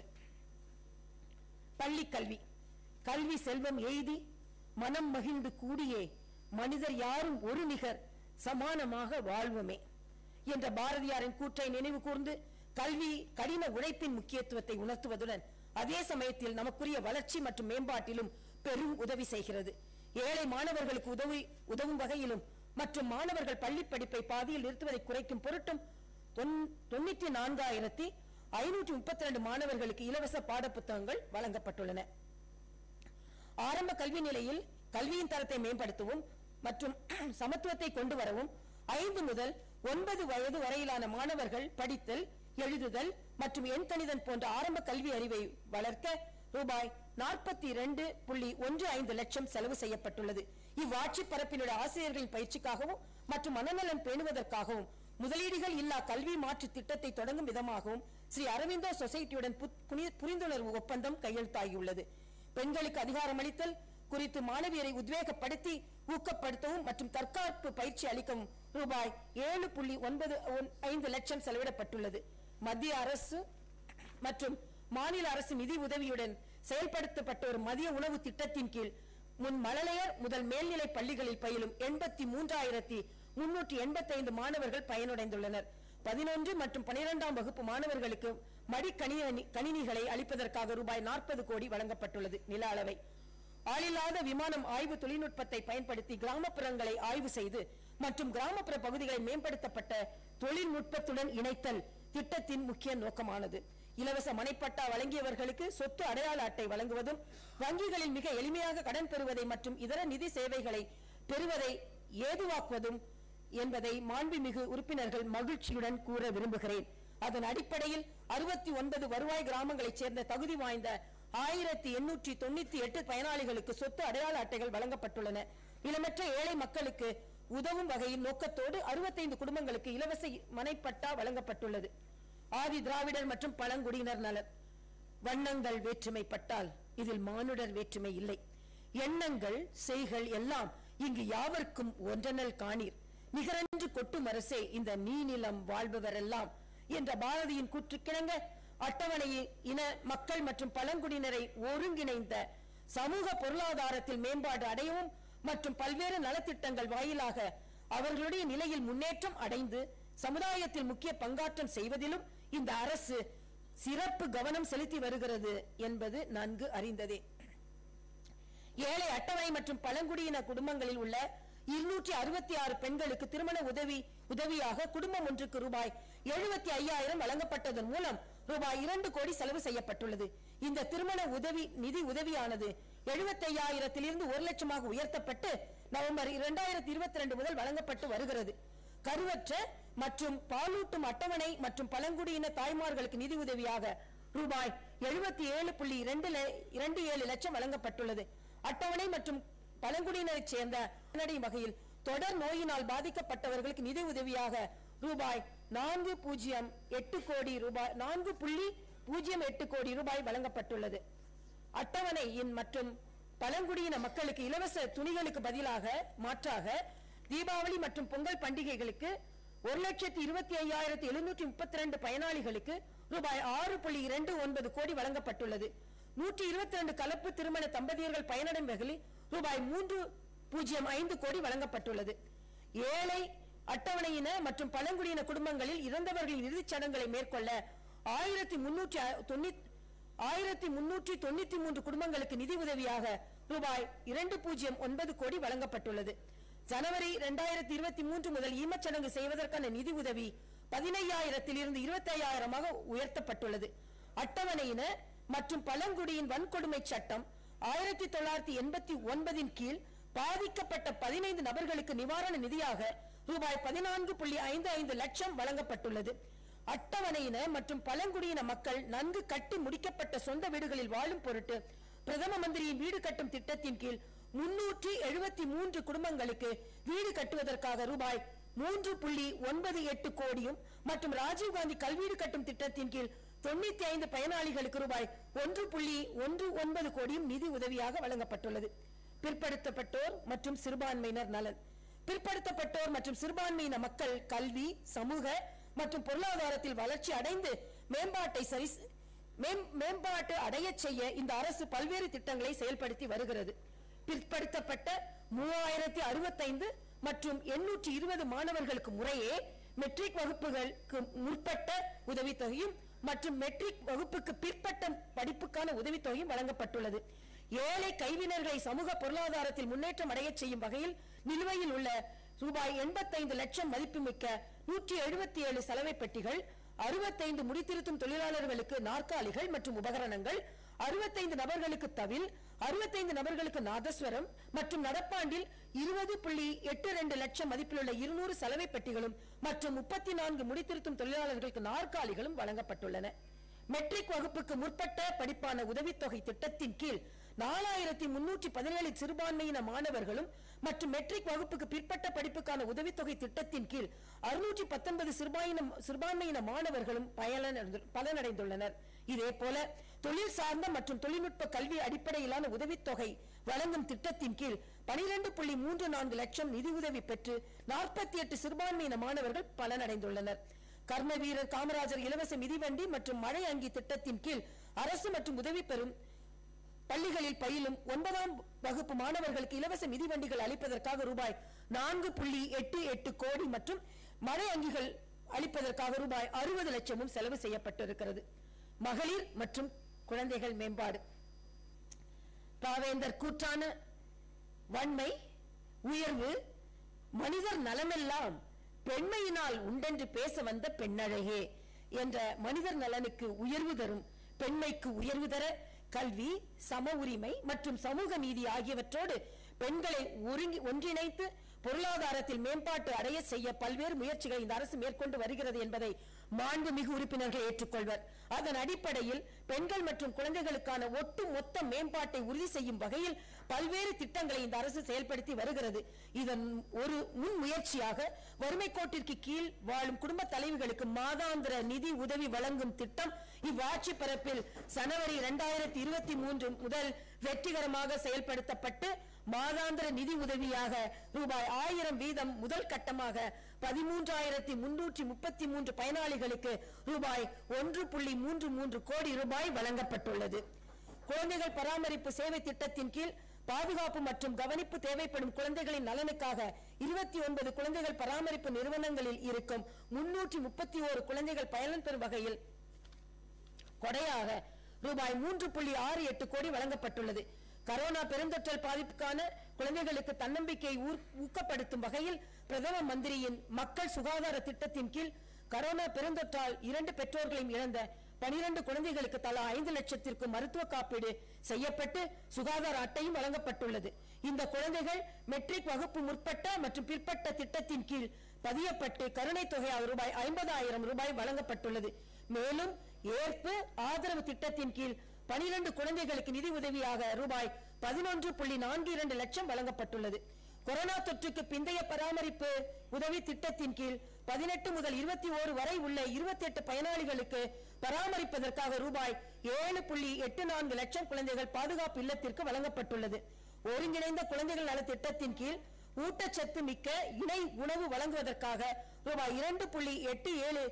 பள்ளி கல்வி கல்வி செல்வம் எய்தி மனம் மகிழ்ந்து கூடியே மனிதர் யாரும் ஒரு நிகர் சமானமாக வாழ்வுமே என்ற பாரதியாரின் கூற்றை நினைவு கூர்ந்து கல்வி கடின உழைப்பின் முக்கியத்துவத்தை உணர்த்துவதுடன் அதே சமயத்தில் நமக்குரிய வளர்ச்சி மற்றும் மேம்பாட்டிலும் பெரும் உதவி செய்கிறது ஏழை மாணவர்களுக்கு உதவி உதவும் வகையிலும் மற்றும் மாணவர்கள் பள்ளி படிப்பை பாதியில் நிறுத்துவதை குறைக்கும் பொருட்டும் தொன்- தொண்ணூற்றி நான்காயிரத்தி ஐநூற்றி முப்பத்தி ரெண்டு மாணவர்களுக்கு இலவச பாடப்புத்தகங்கள் வழங்கப்பட்டுள்ளன ஆரம்ப கல்வி நிலையில் கல்வியின் தரத்தை மேம்படுத்தவும் மற்றும் சமத்துவத்தை கொண்டு வரவும் ஐந்து முதல் ஒன்பது வயது வரையிலான மாணவர்கள் படித்தல் எழுதுதல் மற்றும் எண்கணிதம் போன்ற ஆரம்ப கல்வி அறிவை வளர்க்க ரூபாய் நாற்பத்தி இரண்டு புள்ளி ஒன்று ஐந்து லட்சம் செலவு செய்யப்பட்டுள்ளது இவ்வாட்சி பரப்பினுடைய ஆசிரியர்களின் பயிற்சிக்காகவும் மற்றும் மனநலம் பேணுவதற்காகவும் முதலீடுகள் இல்லா கல்வி மாற்று திட்டத்தை தொடங்கும் விதமாகவும் ஸ்ரீ அரவிந்தோ சொசைட்டியுடன் புத்- புனி- புரிந்துணர்வு ஒப்பந்தம் கையெழுத்தாகியுள்ளது பெண்களுக்கு அதிகாரமளித்தல் குறித்து மாணவியரை உத்வேகப்படுத்தி ஊக்கப்படுத்தவும் மற்றும் தற்காப்பு பயிற்சி அளிக்கவும் ரூபாய் ஏழு புள்ளி ஒன்பது ஒன்- ஐந்து லட்சம் செலவிடப்பட்டுள்ளது மத்திய அரசு மற்றும் மாநில அரசு நிதி உதவியுடன் செயல்படுத்தப்பட்ட ஒரு மதிய உணவு திட்டத்தின் கீழ் முன் மழலையர் முதல் மேல்நிலை பள்ளிகளில் பயிலும் எண்பத்தி மூன்றாயிரத்தி முன்னூற்றி எண்பத்தைந்து மாணவர்கள் பயனடைந்துள்ளனர் பதினொன்று மற்றும் பனிரெண்டாம் வகுப்பு மாணவர்களுக்கு மடிக்கணினி கணினிகளை அளிப்பதற்காக ரூபாய் நாற்பது கோடி வழங்கப்பட்டுள்ளது நில அளவை ஆளில்லாத விமானம் ஆய்வு தொழில்நுட்பத்தை பயன்படுத்தி கிராமப்புறங்களை ஆய்வு செய்து மற்றும் கிராமப்புற பகுதிகளை மேம்படுத்தப்பட்ட தொழில்நுட்பத்துடன் இணைத்தல் திட்டத்தின் முக்கிய நோக்கமானது இலவச மனைப்பட்டா வழங்கியவர்களுக்கு சொத்து அடையாள அட்டை வழங்குவதும் வங்கிகளில் மிக எளிமையாக கடன் பெறுவதை மற்றும் இதர நிதி சேவைகளை பெறுவதை ஏதுவாக்குவதும் என்பதை மாண்புமிகு உறுப்பினர்கள் மகிழ்ச்சியுடன் கூற விரும்புகிறேன் அதன் அடிப்படையில் அறுபத்தி ஒன்பது வருவாய் கிராமங்களைச் சேர்ந்த தகுதி வாய்ந்த ஆயிரத்தி எண்ணூற்றி தொண்ணூத்தி எட்டு பயனாளிகளுக்கு சொத்து அடையாள அட்டைகள் வழங்கப்பட்டுள்ளன நிலமற்ற ஏழை மக்களுக்கு உதவும் வகையில் நோக்கத்தோடு அறுபத்தைந்து குடும்பங்களுக்கு இலவச மனைப்பட்டா வழங்கப்பட்டுள்ளது ஆதி திராவிடர் மற்றும் பழங்குடியினர் நலன் வண்ணங்கள் வேற்றுமைப்பட்டால் இதில் மானுடர் வேற்றுமை இல்லை எண்ணங்கள் செய்கள் எல்லாம் இங்கு யாவர்க்கும் ஒன்றனல் காணீர் நிகரன்று கொட்டும் அரசே இந்த நீநிலம் வாழ்பவரெல்லாம் என்ற பாரதியின் கூற்றுக்கிணங்க அட்டவணையில் இன மக்கள் மற்றும் பழங்குடியினரை ஒருங்கிணைந்த சமூக பொருளாதாரத்தில் மேம்பாடு அடையவும் மற்றும் பல்வேறு நலத்திட்டங்கள் வாயிலாக அவர்களுடைய நிலையில் முன்னேற்றம் அடைந்து சமுதாயத்தில் முக்கிய பங்காற்றம் செய்வதிலும் இந்த அரசு சிறப்பு கவனம் செலுத்தி வருகிறது என்பது நன்கு அறிந்ததே ஏழை அட்டவணை மற்றும் பழங்குடியின குடும்பங்களில் உள்ள இருநூற்றி அறுபத்தி ஆறு பெண்களுக்கு திருமண உதவி உதவியாக குடும்பம் ஒன்றுக்கு ரூபாய் எழுபத்தி ஐயாயிரம் வழங்கப்பட்டதன் மூலம் ரூபாய் இரண்டு கோடி செலவு செய்யப்பட்டுள்ளது இந்த திருமண உதவி நிதி உதவியானது எழுபத்தி ஐயாயிரத்திலிருந்து ஒரு லட்சமாக உயர்த்தப்பட்டு நவம்பர் இரண்டாயிரத்தி இருபத்தி ரெண்டு முதல் வழங்கப்பட்டு வருகிறது கருவற்ற மற்றும் பாலூட்டும் அட்டவணை மற்றும் பழங்குடியின தாய்மார்களுக்கு நிதி உதவியாக ரூபாய் எழுபத்தி ஏழு புள்ளி இரண்டு ல- இரண்டு ஏழு லட்சம் வழங்கப்பட்டுள்ளது அட்டவணை மற்றும் பழங்குடியினரைச் சேர்ந்த பயனடையும் வகையில் தொடர் நோயினால் பாதிக்கப்பட்டவர்களுக்கு நிதி உதவியாக ரூபாய் நான்கு பூஜ்ஜியம் எட்டு கோடி ரூபாய் நான்கு புள்ளி பூஜ்ஜியம் எட்டு கோடி ரூபாய் வழங்கப்பட்டுள்ளது அட்டவணையின் மற்றும் பழங்குடியின மக்களுக்கு இலவச துணிகளுக்கு பதிலாக மாற்றாக தீபாவளி மற்றும் பொங்கல் பண்டிகைகளுக்கு ஒரு லட்சத்தி இருபத்தி ஐயாயிரத்தி எழுநூற்றி முப்பத்தி ரெண்டு பயனாளிகளுக்கு ரூபாய் ஆறு புள்ளி இரண்டு ஒன்பது கோடி வழங்கப்பட்டுள்ளது நூற்றி இருபத்தி ரெண்டு கலப்பு திருமண தம்பதியர்கள் பயனடையும் வகையில் ரூபாய் மூன்று பூஜ்ஜியம் ஐந்து கோடி வழங்கப்பட்டுள்ளது ஏழை அட்டவணையின மற்றும் பழங்குடியின குடும்பங்களில் இறந்தவர்களின் இறுதிச் சடங்குகளை மேற்கொள்ள ஆயிரத்தி முன்னூற்றி தொண்ணூத்தி ஆயிரத்தி முன்னூற்றி தொண்ணூத்தி மூன்று குடும்பங்களுக்கு நிதி உதவியாக ரூபாய் இரண்டு பூஜ்ஜியம் ஒன்பது கோடி வழங்கப்பட்டுள்ளது ஜனவரி இரண்டாயிரத்தி இருபத்தி மூன்று முதல் ஈமச்சடங்கு செய்வதற்கான நிதி உதவி பதினையாயிரத்தில் இருந்து இருபத்தி ஐயாயிரமாக உயர்த்தப்பட்டுள்ளது அட்டவணையின மற்றும் பழங்குடியின் வன்கொடுமை சட்டம் ஆயிரத்தி தொள்ளாயிரத்தி எண்பத்தி ஒன்பதின் கீழ் பாதிக்கப்பட்ட பதினைந்து நபர்களுக்கு நிவாரண நிதியாக ரூபாய் பதினான்கு புள்ளி ஐந்து ஐந்து லட்சம் வழங்கப்பட்டுள்ளது அட்டவணையின மற்றும் பழங்குடியின மக்கள் நன்கு கட்டி முடிக்கப்பட்ட சொந்த வீடுகளில் வாழும் பொருட்டு பிரதம மந்திரியின் வீடு கட்டும் திட்டத்தின் கீழ் முன்னூற்றி எழுபத்தி மூன்று குடும்பங்களுக்கு வீடு கட்டுவதற்காக ரூபாய் மூன்று புள்ளி ஒன்பது எட்டு கோடியும் மற்றும் ராஜீவ்காந்தி கல்வீடு கட்டும் திட்டத்தின் கீழ் தொண்ணூத்தி ஐந்து பயனாளிகளுக்கு ரூபாய் ஒன்று புள்ளி ஒன்று ஒன்பது கோடியும் நிதி உதவியாக வழங்கப்பட்டுள்ளது பிற்படுத்தப்பட்டோர் மற்றும் சிறுபான்மையினர் நலன் பிற்படுத்தப்பட்டோர் மற்றும் சிறுபான்மையின மக்கள் கல்வி சமூக மற்றும் பொருளாதாரத்தில் வளர்ச்சி அடைந்து மேம்பாட்டை சரி மேம்- மேம்பாட்டு அடையச் செய்ய இந்த அரசு பல்வேறு திட்டங்களை செயல்படுத்தி வருகிறது பிற்படுத்தப்பட்ட மூவாயிரத்தி அறுபத்தைந்து மற்றும் எண்ணூற்றி இருபது மாணவர்களுக்கு முறையே மெட்ரிக் வகுப்புகளுக்கு முற்பட்ட உதவித்தொகையும் மற்றும் மெட்ரிக் வகுப்புக்கு பிற்பட்ட படிப்புக்கான உதவித்தொகையும் வழங்கப்பட்டுள்ளது ஏழை கைவினர்களை சமூக பொருளாதாரத்தில் முன்னேற்றம் அடையச் செய்யும் வகையில் நிலுவையில் உள்ள ரூபாய் எண்பத்தைந்து லட்சம் மதிப்புமிக்க நூற்றி எழுபத்தி ஏழு சலவை பெட்டிகள் அறுபத்தைந்து முடித்திருத்தும் தொழிலாளர்களுக்கு நாற்காலிகள் மற்றும் உபகரணங்கள் அறுபத்தைந்து நபர்களுக்கு தவில் அறுபத்தைந்து நபர்களுக்கு நாதஸ்வரம் மற்றும் நடப்பாண்டில் இருபது புள்ளி எட்டு ரெண்டு லட்சம் மதிப்பிலுள்ள இருநூறு சலவை பெட்டிகளும் மற்றும் முப்பத்தி நான்கு முடித்திருத்தும் தொழிலாளர்களுக்கு நாற்காலிகளும் வழங்கப்பட்டுள்ளன மெட்ரிக் வகுப்புக்கு முற்பட்ட படிப்பான உதவித்தொகை திட்டத்தின் கீழ் நாலாயிரத்தி முன்னூற்றி பதினேழு சிறுபான்மையின மாணவர்களும் மற்றும் மெட்ரிக் வகுப்புக்கு பிற்பட்ட படிப்புக்கான உதவித்தொகை திட்டத்தின் கீழ் அறுநூற்றி பத்தொன்பது சிறுபாயின சிறுபான்மையின மாணவர்களும் பயனடைந்து- பலனடைந்துள்ளனர் இதே போல தொழில் சார்ந்த மற்றும் தொழில்நுட்ப கல்வி அடிப்படையிலான உதவித்தொகை வழங்கும் திட்டத்தின் கீழ் பனிரெண்டு புள்ளி மூன்று நான்கு லட்சம் நிதியுதவி பெற்று நாற்பத்தி எட்டு சிறுபான்மையின மாணவர்கள் பலனடைந்துள்ளனர் கர்ம வீரர் காமராஜர் இலவச மிதிவண்டி மற்றும் மழை அங்கி திட்டத்தின் கீழ் அரசு மற்றும் உதவி பெறும் பள்ளிகளில் பயிலும் ஒன்பதாம் வகுப்பு மாணவர்களுக்கு இலவச மிதிவண்டிகள் அளிப்பதற்காக ரூபாய் நான்கு புள்ளி எட்டு எட்டு கோடி மற்றும் மழை அங்கிகள் அளிப்பதற்காக ரூபாய் அறுபது லட்சமும் செலவு செய்யப்பட்டிருக்கிறது மகளிர் மற்றும் குழந்தைகள் மேம்பாடு பாவேந்தர் கூற்றான வன்மை உயர்வு மனிதர் நலமெல்லாம் பெண்மையினால் உண்டென்று பேச வந்த பெண்ணழகே என்ற மனிதர் நலனுக்கு உயர்வு தரும் பெண்மைக்கு உயர்வு தர கல்வி சம உரிமை மற்றும் சமூக நீதி ஆகியவற்றோடு பெண்களை ஒருங்கி ஒன்றிணைத்து பொருளாதாரத்தில் மேம்பாட்டு அடைய செய்ய பல்வேறு முயற்சிகளை இந்த அரசு மேற்கொண்டு வருகிறது என்பதை மாண்புமிகு உறுப்பினர்கள் ஏற்றுக்கொள்வர் அதன் அடிப்படையில் பெண்கள் மற்றும் குழந்தைகளுக்கான ஒட்டு மொத்த மேம்பாட்டை உறுதி செய்யும் வகையில் பல்வேறு திட்டங்களை இந்த அரசு செயல்படுத்தி வருகிறது இதன் ஒரு முன் முயற்சியாக வறுமை கோட்டிற்கு கீழ் வாழும் குடும்ப தலைவிகளுக்கு மாதாந்திர நிதி உதவி வழங்கும் திட்டம் இவ்வாட்சி பரப்பில் ஜனவரி இரண்டாயிரத்தி இருபத்தி மூன்று முதல் வெற்றிகரமாக செயல்படுத்தப்பட்டு மாதாந்திர நிதி உதவியாக ரூபாய் ஆயிரம் வீதம் முதல் கட்டமாக பதிமூன்றாயிரத்தி முன்னூற்றி முப்பத்தி மூன்று பயனாளிகளுக்கு ரூபாய் ஒன்று புள்ளி மூன்று மூன்று கோடி ரூபாய் வழங்கப்பட்டுள்ளது குழந்தைகள் பராமரிப்பு சேவை திட்டத்தின் கீழ் பாதுகாப்பு மற்றும் கவனிப்பு தேவைப்படும் குழந்தைகளின் நலனுக்காக இருபத்தி ஒன்பது குழந்தைகள் பராமரிப்பு நிறுவனங்களில் இருக்கும் முன்னூற்றி முப்பத்தி ஓரு குழந்தைகள் பயன் பெறும் வகையில் கொடையாக ரூபாய் மூன்று புள்ளி ஆறு எட்டு கோடி வழங்கப்பட்டுள்ளது கரோனா பெருந்தொற்றல் பாதிப்புக்கான குழந்தைகளுக்கு தன்னம்பிக்கையை ஊர்- ஊக்கப்படுத்தும் வகையில் பிரதம மந்திரியின் மக்கள் சுகாதார திட்டத்தின் கீழ் கரோனா பெருந்தொற்றால் இரண்டு பெற்றோர்களையும் இழந்த பனிரெண்டு குழந்தைகளுக்கு தலா ஐந்து லட்சத்திற்கு மருத்துவ காப்பீடு செய்யப்பட்டு சுகாதார அட்டையும் வழங்கப்பட்டுள்ளது இந்த குழந்தைகள் மெட்ரிக் வகுப்பு முற்பட்ட மற்றும் பிற்பட்ட திட்டத்தின் கீழ் பதியப்பட்டு கருணை தொகையாக ரூபாய் ஐம்பதாயிரம் ரூபாய் வழங்கப்பட்டுள்ளது மேலும் ஏற்பு ஆதரவு திட்டத்தின் கீழ் பனிரெண்டு குழந்தைகளுக்கு நிதி உதவியாக ரூபாய் பதினொன்று புள்ளி நான்கு இரண்டு லட்சம் வழங்கப்பட்டுள்ளது கொரோனா தொற்றுக்கு பிந்தைய பராமரிப்பு உதவி திட்டத்தின் கீழ் பதினெட்டு முதல் இருபத்தி ஓரு வரை உள்ள இருபத்தி எட்டு பயனாளிகளுக்கு பராமரிப்பதற்காக ரூபாய் ஏழு புள்ளி எட்டு நான்கு லட்சம் குழந்தைகள் பாதுகாப்பு இல்லத்திற்கு வழங்கப்பட்டுள்ளது ஒருங்கிணைந்த குழந்தைகள் நல திட்டத்தின் கீழ் ஊட்டச்சத்து மிக்க இணை உணவு வழங்குவதற்காக ரூபாய் இரண்டு புள்ளி எட்டு ஏழு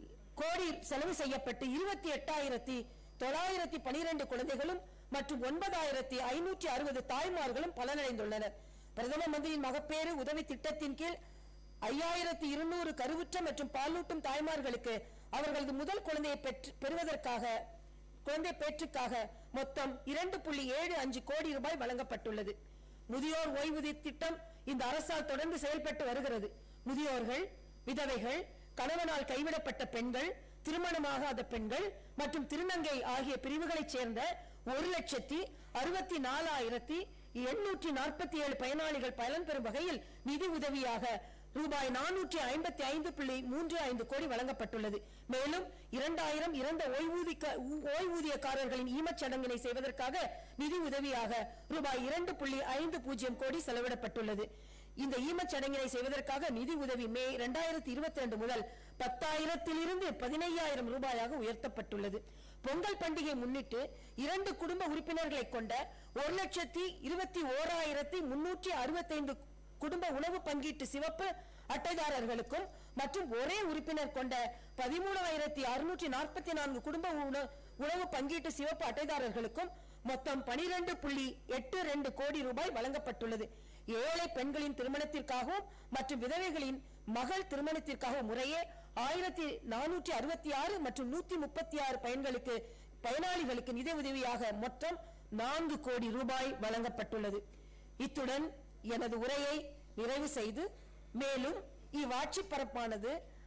கோடி செலவு செய்யப்பட்டு இருபத்தி எட்டாயிரத்தி தொள்ளாயிரத்தி பனிரெண்டு குழந்தைகளும் மற்றும் ஒன்பதாயிரத்தி ஐநூற்றி அறுபது தாய்மார்களும் பலனடைந்துள்ளனர் பிரதம மந்திரியின் மகப்பேறு உதவி திட்டத்தின் கீழ் ஐயாயிரத்தி இருநூறு கருவுற்ற மற்றும் பாலூட்டும் தாய்மார்களுக்கு அவர்களது முதல் குழந்தையை பெற்று பெறுவதற்காக குழந்தை பேற்றுக்காக மொத்தம் இரண்டு புள்ளி ஏழு அஞ்சு கோடி ரூபாய் வழங்கப்பட்டுள்ளது முதியோர் ஓய்வூதிய திட்டம் இந்த அரசால் தொடர்ந்து செயல்பட்டு வருகிறது முதியோர்கள் விதவைகள் கணவனால் கைவிடப்பட்ட பெண்கள் திருமணமாகாத பெண்கள் மற்றும் திருநங்கை ஆகிய பிரிவுகளைச் சேர்ந்த ஒரு லட்சத்தி அறுபத்தி நாலாயிரத்தி எண்ணூற்றி நாற்பத்தி ஏழு பயனாளிகள் பயன் பெறும் வகையில் நிதி உதவியாக ரூபாய் நானூற்றி ஐம்பத்தி ஐந்து புள்ளி மூன்று ஐந்து கோடி வழங்கப்பட்டுள்ளது மேலும் இரண்டாயிரம் இறந்த ஓய்வூதிக்க ஓய்வூதியக்காரர்களின் ஈமச் சடங்கினை செய்வதற்காக நிதி உதவியாக ரூபாய் இரண்டு புள்ளி ஐந்து பூஜ்ஜியம் கோடி செலவிடப்பட்டுள்ளது இந்த ஈமச் சடங்கினை செய்வதற்காக நிதி உதவி மே இரண்டாயிரத்தி இருபத்தி ரெண்டு முதல் பத்தாயிரத்திலிருந்து பதினையாயிரம் ரூபாயாக உயர்த்தப்பட்டுள்ளது பொங்கல் பண்டிகை முன்னிட்டு இரண்டு குடும்ப உறுப்பினர்களை கொண்ட ஒரு லட்சத்தி இருபத்தி ஓராயிரத்தி முன்னூற்றி அறுபத்தைந்து குடும்ப உணவு பங்கீட்டு சிவப்பு அட்டைதாரர்களுக்கும் மற்றும் ஒரே உறுப்பினர் கொண்ட பதிமூணாயிரத்தி அறுநூற்றி நாற்பத்தி நான்கு குடும்ப உண- உணவு பங்கீட்டு சிவப்பு அட்டைதாரர்களுக்கும் மொத்தம் பனிரெண்டு புள்ளி எட்டு ரெண்டு கோடி ரூபாய் வழங்கப்பட்டுள்ளது ஏழை பெண்களின் திருமணத்திற்காகவும் மற்றும் விதவைகளின் மகள் திருமணத்திற்காகவும் முறையே ஆயிரத்தி நானூற்றி அறுபத்தி ஆறு மற்றும் நூத்தி முப்பத்தி ஆறு பயன்களுக்கு பயனாளிகளுக்கு நிதி உதவியாக மொத்தம் நான்கு கோடி ரூபாய் வழங்கப்பட்டுள்ளது இத்துடன் எனது உரையை நிறைவு செய்து மேலும் இவ்வாட்சி பரப்பானது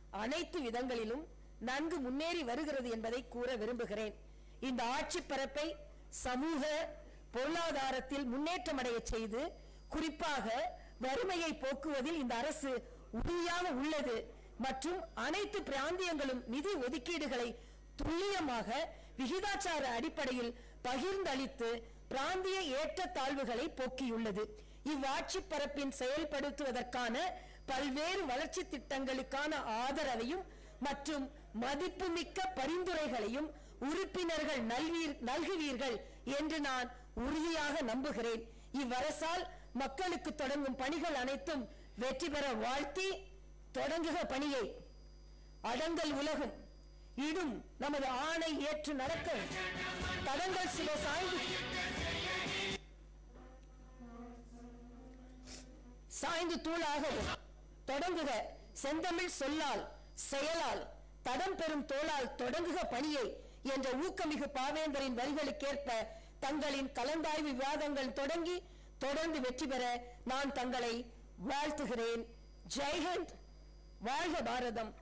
அனைத்து விதங்களிலும் நன்கு முன்னேறி வருகிறது என்பதை கூற விரும்புகிறேன் இந்த ஆட்சி பரப்பை சமூக பொருளாதாரத்தில் முன்னேற்றமடைய செய்து குறிப்பாக வறுமையை போக்குவதில் இந்த அரசு உறுதியாக உள்ளது மற்றும் அனைத்து பிராந்தியங்களும் நிதி ஒதுக்கீடுகளை துல்லியமாக விகிதாச்சார அடிப்படையில் பகிர்ந்தளித்து பிராந்திய ஏற்றத்தாழ்வுகளை போக்கியுள்ளது இவ்வாட்சி பரப்பின் செயல்படுத்துவதற்கான பல்வேறு வளர்ச்சி திட்டங்களுக்கான ஆதரவையும் மற்றும் மதிப்புமிக்க பரிந்துரைகளையும் உறுப்பினர்கள் நல்வீர் நல்குவீர்கள் என்று நான் உறுதியாக நம்புகிறேன் இவ்வரசால் மக்களுக்கு தொடங்கும் பணிகள் அனைத்தும் வெற்றி பெற வாழ்த்தி தொடங்குக பணியை அடங்கல் உலகும் இடும் நமது ஆணை ஏற்று நடக்க தடங்கள் சில சாய்ந்து சாய்ந்து தூளாகவும் தொடங்குக செந்தமிழ் சொல்லால் செயலால் தடம் பெறும் தோளால் தொடங்குக பணியை என்ற ஊக்கமிகு பாவேந்தரின் வரிகளுக்கேற்ப தங்களின் கலந்தாய்வு விவாதங்கள் தொடங்கி தொடர்ந்து வெற்றி பெற நான் தங்களை வாழ்த்துகிறேன் ஜெய்ஹிந்த் வாழ்க பாரதம்